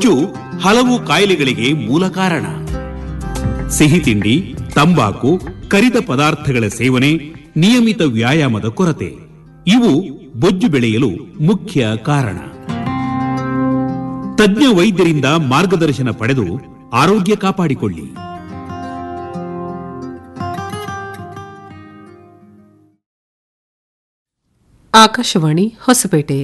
ಬೊಜ್ಜು ಹಲವು ಕಾಯಿಲೆಗಳಿಗೆ ಮೂಲ ಕಾರಣ ಸಿಹಿ ತಿಂಡಿ ತಂಬಾಕು ಕರಿದ ಪದಾರ್ಥಗಳ ಸೇವನೆ ನಿಯಮಿತ ವ್ಯಾಯಾಮದ ಕೊರತೆ ಇವು ಬೊಜ್ಜು ಬೆಳೆಯಲು ಮುಖ್ಯ ಕಾರಣ ತಜ್ಞ ವೈದ್ಯರಿಂದ ಮಾರ್ಗದರ್ಶನ ಪಡೆದು ಆರೋಗ್ಯ ಕಾಪಾಡಿಕೊಳ್ಳಿ ಆಕಾಶವಾಣಿ ಹೊಸಪೇಟೆ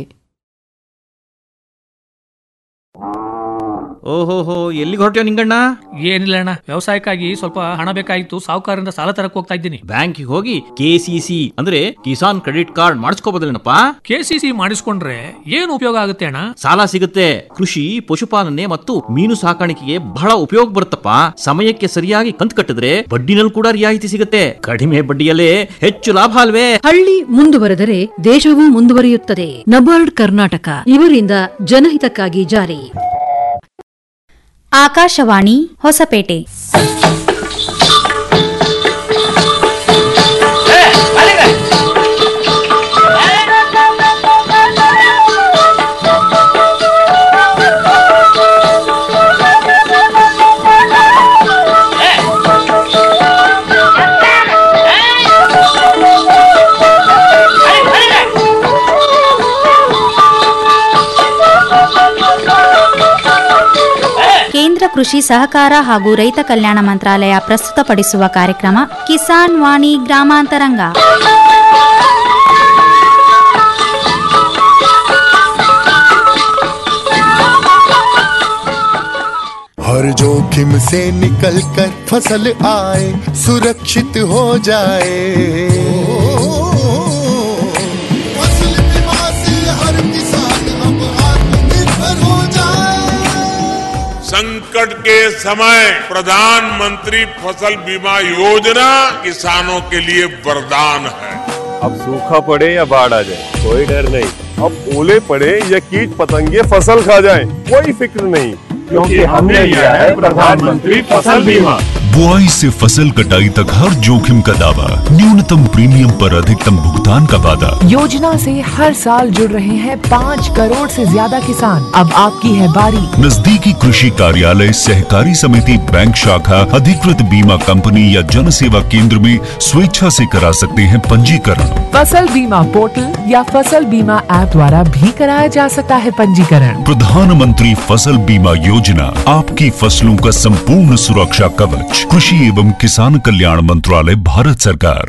ಓಹೋಹೋ ಎಲ್ಲಿಗೆ ಹೊರಟ್ಯೋ ನಿಂಗಣ್ಣ ಏನಿಲ್ಲ ಅಣ್ಣ ವ್ಯವಸಾಯಕ್ಕಾಗಿ ಸ್ವಲ್ಪ ಹಣ ಬೇಕಾಗಿತ್ತು ಸಾಹುಕಾರರಿಂದ ಸಾಲ ತರಕ್ ಹೋಗ್ತಾ ಇದ್ದೀನಿ ಬ್ಯಾಂಕಿಗೆ ಹೋಗಿ ಕೆ ಸಿ ಸಿ ಅಂದ್ರೆ ಕಿಸಾನ್ ಕ್ರೆಡಿಟ್ ಕಾರ್ಡ್ ಮಾಡಿಸ್ಕೋಬೋದಿಲ್ಲನಪ್ಪ ಕೆ ಸಿ ಸಿ ಮಾಡಿಸ್ಕೊಂಡ್ರೆ ಏನು ಉಪಯೋಗ ಆಗುತ್ತೆ ಅಣ್ಣ ಸಾಲ ಸಿಗುತ್ತೆ ಕೃಷಿ ಪಶುಪಾಲನೆ ಮತ್ತು ಮೀನು ಸಾಕಾಣಿಕೆಗೆ ಬಹಳ ಉಪಯೋಗ ಬರುತ್ತಪ್ಪ ಸಮಯಕ್ಕೆ ಸರಿಯಾಗಿ ಕಂತು ಕಟ್ಟಿದ್ರೆ ಬಡ್ಡಿನಲ್ಲಿ ಕೂಡ ರಿಯಾಯಿತಿ ಸಿಗುತ್ತೆ ಕಡಿಮೆ ಬಡ್ಡಿಯಲ್ಲೇ ಹೆಚ್ಚು ಲಾಭ ಅಲ್ವೇ ಹಳ್ಳಿ ಮುಂದುವರೆದರೆ ದೇಶವೂ ಮುಂದುವರಿಯುತ್ತದೆ ನಬಾರ್ಡ್ ಕರ್ನಾಟಕ ಇವರಿಂದ ಜನಹಿತಕ್ಕಾಗಿ ಜಾರಿ ಆಕಾಶವಾಣಿ ಹೊಸಪೇಟೆ ಕೇಂದ್ರ ಕೃಷಿ ಸಹಕಾರ ಹಾಗೂ ರೈತ ಕಲ್ಯಾಣ ಮಂತ್ರಾಲಯ ಪ್ರಸ್ತುತಪಡಿಸುವ ಕಾರ್ಯಕ್ರಮ ಕಿಸಾನ್ ವಾಣಿ ಗ್ರಾಮಾಂತರಂಗ हर जोखिम से निकल कर फसल आए सुरक्षित हो जाए फसल बीमा से हर किसान अब आत्मनिर्भर हो जाए संकट के समय प्रधानमंत्री फसल बीमा योजना किसानों के लिए वरदान है अब सूखा पड़े या बाढ़ आ जाए कोई डर नहीं अब ओले पड़े या कीट पतंगे फसल खा जाए कोई फिक्र नहीं क्योंकि हमने लिया है प्रधानमंत्री फसल बीमा बुआई से फसल कटाई तक हर जोखिम का दावा न्यूनतम प्रीमियम पर अधिकतम भुगतान का वादा योजना से हर साल जुड़ रहे हैं पाँच करोड़ से ज्यादा किसान अब आपकी है बारी नजदीकी कृषि कार्यालय सहकारी समिति बैंक शाखा अधिकृत बीमा कंपनी या जन सेवा केंद्र में स्वेच्छा से करा सकते हैं पंजीकरण फसल बीमा पोर्टल या फसल बीमा ऐप द्वारा भी कराया जा सकता है पंजीकरण प्रधानमंत्री फसल बीमा योजना आपकी फसलों का संपूर्ण सुरक्षा कवच कृषि एवं किसान कल्याण मंत्रालय भारत सरकार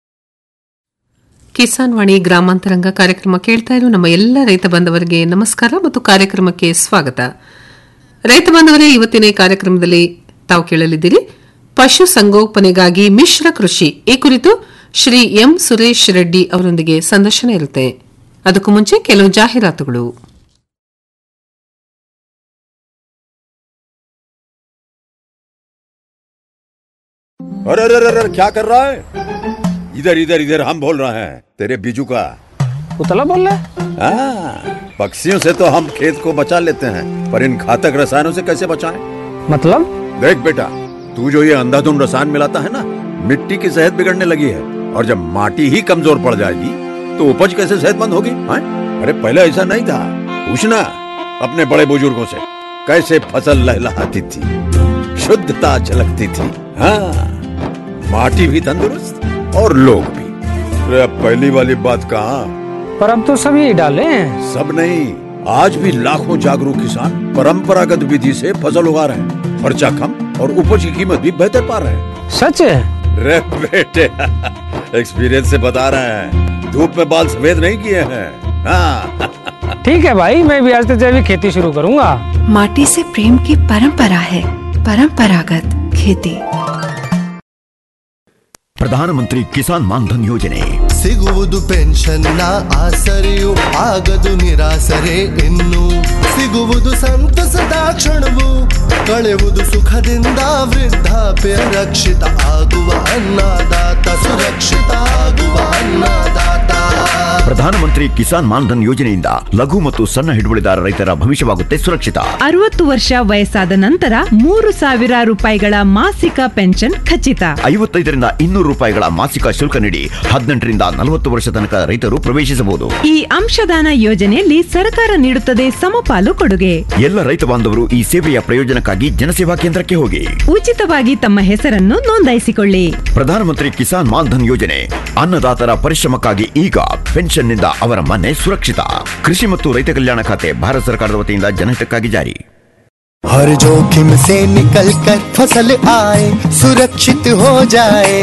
ಕಿಸಾನ್ ವಾಣಿ ಗ್ರಾಮಾಂತರಂಗ ಕಾರ್ಯಕ್ರಮ ಕೇಳ್ತಾ ಇರೋ ನಮ್ಮ ಎಲ್ಲ ರೈತ ಬಾಂಧವರಿಗೆ ನಮಸ್ಕಾರ ಮತ್ತು ಕಾರ್ಯಕ್ರಮಕ್ಕೆ ಸ್ವಾಗತ ರೈತ ಬಾಂಧವರೇ ಇವತ್ತಿನ ಈ ಕಾರ್ಯಕ್ರಮದಲ್ಲಿ ತಾವು ಕೇಳಲಿದ್ದೀರಿ ಪಶು ಸಂಗೋಪನೆಗಾಗಿ ಮಿಶ್ರ ಕೃಷಿ ಈ ಕುರಿತು ಶ್ರೀ ಎಂ ಸುರೇಶ್ ರೆಡ್ಡಿ ಅವರೊಂದಿಗೆ ಸಂದರ್ಶನ ಇರುತ್ತೆ ಅದಕ್ಕೂ ಮುಂಚೆ ಕೆಲವು ಜಾಹೀರಾತುಗಳು अरे अरे अरे अरे, क्या कर रहा है इधर इधर इधर हम बोल रहे हैं तेरे बीजू का उतला बोल रहा हाँ, पक्षियों से तो हम खेत को बचा लेते हैं पर इन घातक रसायनों से कैसे बचाएं? मतलब देख बेटा तू जो ये अंधाधुंध रसायन मिलाता है ना मिट्टी की सेहत बिगड़ने लगी है और जब माटी ही कमजोर पड़ जाएगी तो उपज कैसे सेहतमंद होगी हाँ? अरे पहले ऐसा नहीं था पूछना अपने बड़े बुजुर्गों से कैसे फसल लहलहाती थी शुद्धता झलकती थी हाँ माटी भी तंदुरुस्त और लोग भी अरे अब पहली वाली बात कहाँ पर अब तो सभी डाले हैं सब नहीं आज भी लाखों जागरूक किसान परंपरागत विधि से फसल उगा रहे हैं खर्चा कम और उपज की कीमत भी बेहतर पा रहे हैं सच है रे बेटे एक्सपीरियंस से बता रहे हैं धूप में बाल सफेद नहीं किए हैं हाँ ठीक है भाई मैं भी आज से जैविक खेती शुरू करूंगा माटी से प्रेम की परंपरा है परंपरागत खेती ಪ್ರಧಾನಮಂತ್ರಿ ಕಿಸಾನ್ ಮಾನ್ಧನ್ ಯೋಜನೆ ಸಿಗುವುದು ಪೆನ್ಷನ್ನ ಆಸರೆಯು ಆಗದು ನಿರಾಸರೆ ಇನ್ನು ಸಿಗುವುದು ಸಂತಸದ ಕ್ಷಣವು ಕಳೆಯುವುದು ಸುಖದಿಂದ ವೃದ್ಧಾಪ್ಯ ರಕ್ಷಿತ ಆಗುವ ಅನ್ನದಾತ ಸುರಕ್ಷಿತ ಆಗುವ ಅನ್ನದಾತ ಪ್ರಧಾನಮಂತ್ರಿ ಕಿಸಾನ್ ಮಾನ್ಧನ್ ಯೋಜನೆಯಿಂದ ಲಘು ಮತ್ತು ಸಣ್ಣ ಹಿಡುವಳಿದಾರ ರೈತರ ಭವಿಷ್ಯವಾಗುತ್ತೆ ಸುರಕ್ಷಿತ ಅರವತ್ತು ವರ್ಷ ವಯಸ್ಸಾದ ನಂತರ ಮೂರು ಸಾವಿರ ರೂಪಾಯಿಗಳ ಮಾಸಿಕ ಪೆನ್ಷನ್ ಖಚಿತ ಐವತ್ತೈದರಿಂದ ಇನ್ನೂರು ರೂಪಾಯಿಗಳ ಮಾಸಿಕ ಶುಲ್ಕ ನೀಡಿ ಹದಿನೆಂಟರಿಂದ ನಲವತ್ತು ವರ್ಷ ತನಕ ರೈತರು ಪ್ರವೇಶಿಸಬಹುದು ಈ ಅಂಶದಾನ ಯೋಜನೆಯಲ್ಲಿ ಸರ್ಕಾರ ನೀಡುತ್ತದೆ ಸಮಪಾಲು ಕೊಡುಗೆ ಎಲ್ಲ ರೈತ ಬಾಂಧವರು ಈ ಸೇವೆಯ ಪ್ರಯೋಜನಕ್ಕಾಗಿ ಜನಸೇವಾ ಕೇಂದ್ರಕ್ಕೆ ಹೋಗಿ ಉಚಿತವಾಗಿ ತಮ್ಮ ಹೆಸರನ್ನು ನೋಂದಾಯಿಸಿಕೊಳ್ಳಿ ಪ್ರಧಾನಮಂತ್ರಿ ಕಿಸಾನ್ ಮಾನ್ಧನ್ ಯೋಜನೆ ಅನ್ನದಾತರ ಪರಿಶ್ರಮಕ್ಕಾಗಿ ಈಗ ಪೆನ್ಷನ್ನಿಂದ ಅವರ ಮನೆ ಸುರಕ್ಷಿತ ಕೃಷಿ ಮತ್ತು ರೈತ ಕಲ್ಯಾಣ ಖಾತೆ ಭಾರತ ಸರ್ಕಾರದ ವತಿಯಿಂದ ಜನಹಿತಕ್ಕಾಗಿ ಜಾರಿ हर जोखिम से निकल कर फसल आए सुरक्षित हो जाए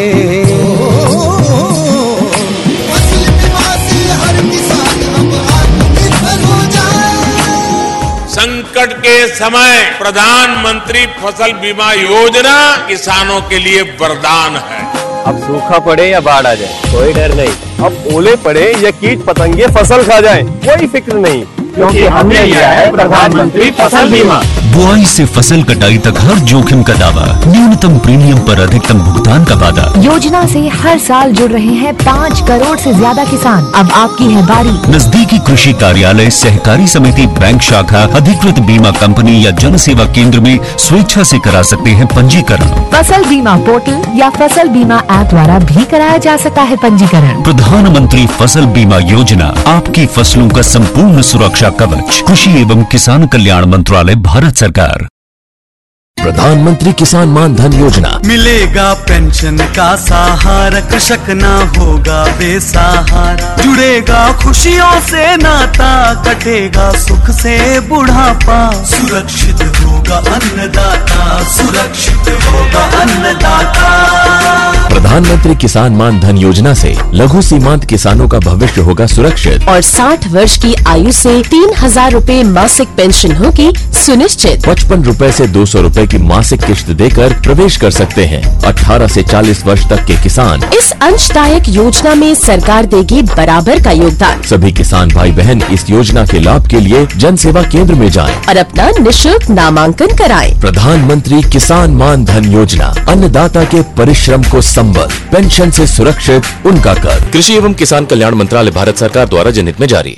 फसल बीमा से हर किसान अब आत्मनिर्भर हो जाए संकट के समय प्रधानमंत्री फसल बीमा योजना किसानों के लिए वरदान है अब सूखा पड़े या बाढ़ आ जाए कोई डर नहीं अब ओले पड़े या कीट पतंगे फसल खा जाए कोई फिक्र नहीं क्योंकि हमने लिया है प्रधानमंत्री फसल बीमा बुआई से फसल कटाई तक हर जोखिम का दावा न्यूनतम प्रीमियम पर अधिकतम भुगतान का वादा योजना से हर साल जुड़ रहे हैं पाँच करोड़ से ज्यादा किसान अब आपकी है बारी नजदीकी कृषि कार्यालय सहकारी समिति बैंक शाखा अधिकृत बीमा कंपनी या जन सेवा केंद्र में स्वेच्छा से करा सकते हैं पंजीकरण फसल बीमा पोर्टल या फसल बीमा ऐप द्वारा भी कराया जा सकता है पंजीकरण प्रधानमंत्री फसल बीमा योजना आपकी फसलों का संपूर्ण सुरक्षा कवच कृषि एवं किसान कल्याण मंत्रालय भारत सरकार प्रधानमंत्री किसान मान धन योजना मिलेगा पेंशन का सहारा कृषक ना होगा बेसहारा जुड़ेगा खुशियों से नाता कटेगा सुख से बुढ़ापा सुरक्षित होगा अन्नदाता सुरक्षित होगा अन्नदाता प्रधानमंत्री किसान मान धन योजना से लघु सीमांत किसानों का भविष्य होगा सुरक्षित और 60 वर्ष की आयु से तीन हजार रूपए मासिक पेंशन होगी सुनिश्चित पचपन रूपए से दो सौ रूपए की मासिक किश्त देकर प्रवेश कर सकते हैं 18 से 40 वर्ष तक के किसान इस अंशदायक योजना में सरकार देगी बराबर का योगदान सभी किसान भाई बहन इस योजना के लाभ के लिए जन सेवा केंद्र में जाएं। और अपना निशुल्क नामांकन कराएं। प्रधानमंत्री किसान मान धन योजना अन्नदाता के परिश्रम को संबल पेंशन से सुरक्षित उनका कर कृषि एवं किसान कल्याण मंत्रालय भारत सरकार द्वारा जनहित में जारी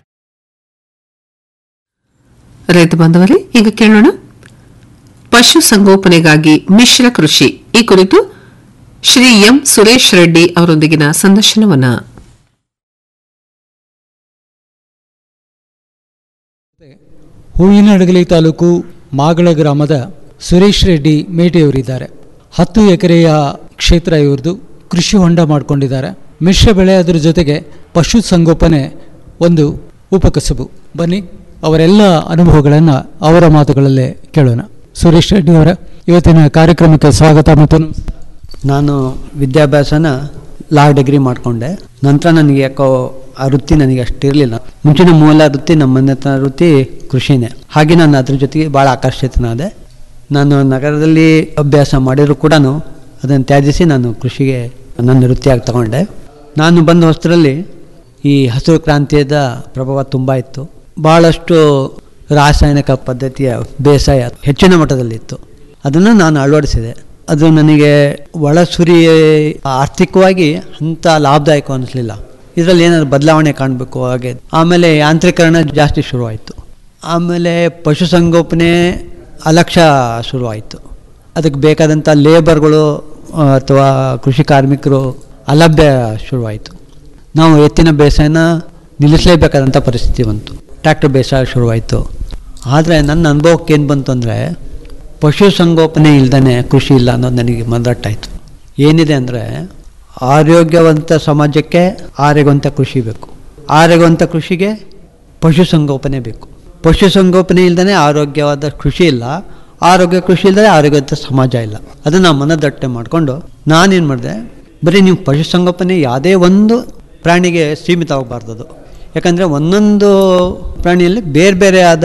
ರೈತ ಬಾಂಧವರೇ ಈಗ ಕೇಳೋಣ ಪಶು ಸಂಗೋಪನೆಗಾಗಿ ಮಿಶ್ರ ಕೃಷಿ ಈ ಕುರಿತು ಶ್ರೀ ಎಂ ಸುರೇಶ್ ರೆಡ್ಡಿ ಅವರೊಂದಿಗಿನ ಸಂದರ್ಶನವನ್ನ ಹೂವಿನಡಗಲಿ ತಾಲೂಕು ಮಾಗಳ ಗ್ರಾಮದ ಸುರೇಶ್ ರೆಡ್ಡಿ ಮೇಟೆಯವರಿದ್ದಾರೆ ಹತ್ತು ಎಕರೆಯ ಕ್ಷೇತ್ರ ಇವ್ರದ್ದು ಕೃಷಿ ಹೊಂಡ ಮಾಡಿಕೊಂಡಿದ್ದಾರೆ ಮಿಶ್ರ ಬೆಳೆ ಅದರ ಜೊತೆಗೆ ಪಶು ಸಂಗೋಪನೆ ಒಂದು ಉಪಕಸಬು ಬನ್ನಿ ಅವರೆಲ್ಲ ಅನುಭವಗಳನ್ನು ಅವರ ಮಾತುಗಳಲ್ಲೇ ಕೇಳೋಣ ಸುರೇಶ್ ರೆಡ್ಡಿ ಅವರ ಇವತ್ತಿನ ಕಾರ್ಯಕ್ರಮಕ್ಕೆ ಸ್ವಾಗತ ಮತ್ತು ನಮಸ್ಕಾರ. ನಾನು ವಿದ್ಯಾಭ್ಯಾಸನ ಲಾ ಡಿಗ್ರಿ ಮಾಡಿಕೊಂಡೆ ನಂತರ ನನಗೆ ಯಾಕೋ ಆ ವೃತ್ತಿ ನನಗೆ ಅಷ್ಟು ಇರಲಿಲ್ಲ ಮುಂಚಿನ ಮೂಲ ವೃತ್ತಿ ನಮ್ಮ ಮನೆ ಹತ್ರ ವೃತ್ತಿ ಕೃಷಿನೇ ಹಾಗೆ ನಾನು ಅದ್ರ ಜೊತೆಗೆ ಭಾಳ ಆಕರ್ಷಿತನಾದೆ ನಾನು ನಗರದಲ್ಲಿ ಅಭ್ಯಾಸ ಮಾಡಿದ್ರು ಕೂಡ ಅದನ್ನು ತ್ಯಾಜಿಸಿ ನಾನು ಕೃಷಿಗೆ ನನ್ನ ವೃತ್ತಿಯಾಗಿ ತಗೊಂಡೆ ನಾನು ಬಂದ ಹೊಸರಲ್ಲಿ ಈ ಹಸಿರು ಕ್ರಾಂತಿಯದ ಪ್ರಭಾವ ತುಂಬ ಇತ್ತು ಭಾಳಷ್ಟು ರಾಸಾಯನಿಕ ಪದ್ಧತಿಯ ಬೇಸಾಯ ಹೆಚ್ಚಿನ ಮಟ್ಟದಲ್ಲಿತ್ತು ಅದನ್ನು ನಾನು ಅಳವಡಿಸಿದೆ ಅದು ನನಗೆ ಒಳಸುರಿ ಆರ್ಥಿಕವಾಗಿ ಅಂಥ ಲಾಭದಾಯಕ ಅನ್ನಿಸ್ಲಿಲ್ಲ ಇದರಲ್ಲಿ ಏನಾದ್ರು ಬದಲಾವಣೆ ಕಾಣಬೇಕು ಹಾಗೆ ಆಮೇಲೆ ಯಾಂತ್ರೀಕರಣ ಜಾಸ್ತಿ ಶುರುವಾಯಿತು ಆಮೇಲೆ ಪಶುಸಂಗೋಪನೆ ಅಲಕ್ಷ್ಯ ಶುರುವಾಯಿತು ಅದಕ್ಕೆ ಬೇಕಾದಂಥ ಲೇಬರ್ಗಳು ಆ, ಅಥವಾ ಕೃಷಿ ಕಾರ್ಮಿಕರು ಅಲಭ್ಯ ಶುರುವಾಯಿತು ನಾವು ಎತ್ತಿನ ಬೇಸಾಯನ ನಿಲ್ಲಿಸಲೇಬೇಕಾದಂಥ ಪರಿಸ್ಥಿತಿ ಬಂತು ಟ್ರ್ಯಾಕ್ಟರ್ ಬೇಸಾಯ ಶುರುವಾಯಿತು ಆದರೆ ನನ್ನ ಅನುಭವಕ್ಕೆ ಏನು ಬಂತು ಅಂದರೆ ಪಶು ಸಂಗೋಪನೆ ಇಲ್ದೇ ಕೃಷಿ ಇಲ್ಲ ಅನ್ನೋದು ನನಗೆ ಮನದಟ್ಟಾಯಿತು ಏನಿದೆ ಅಂದರೆ ಆರೋಗ್ಯವಂತ ಸಮಾಜಕ್ಕೆ ಆರೋಗ್ಯವಂತ ಕೃಷಿ ಬೇಕು ಆರೋಗ್ಯವಂತ ಕೃಷಿಗೆ ಪಶು ಸಂಗೋಪನೆ ಬೇಕು ಪಶು ಸಂಗೋಪನೆ ಇಲ್ದೇ ಆರೋಗ್ಯವಾದ ಕೃಷಿ ಇಲ್ಲ ಆರೋಗ್ಯ ಕೃಷಿ ಇಲ್ಲದೆ ಆರೋಗ್ಯವಂತ ಸಮಾಜ ಇಲ್ಲ ಅದನ್ನು ಮನದಟ್ಟೆ ಮಾಡಿಕೊಂಡು ನಾನೇನು ಮಾಡಿದೆ ಬರೀ ನೀವು ಪಶು ಸಂಗೋಪನೆ ಯಾವುದೇ ಒಂದು ಪ್ರಾಣಿಗೆ ಸೀಮಿತವಾಗಬಾರ್ದು ಅದು ಯಾಕಂದರೆ ಒಂದೊಂದು ಪ್ರಾಣಿಯಲ್ಲಿ ಬೇರೆ ಬೇರೆ ಆದ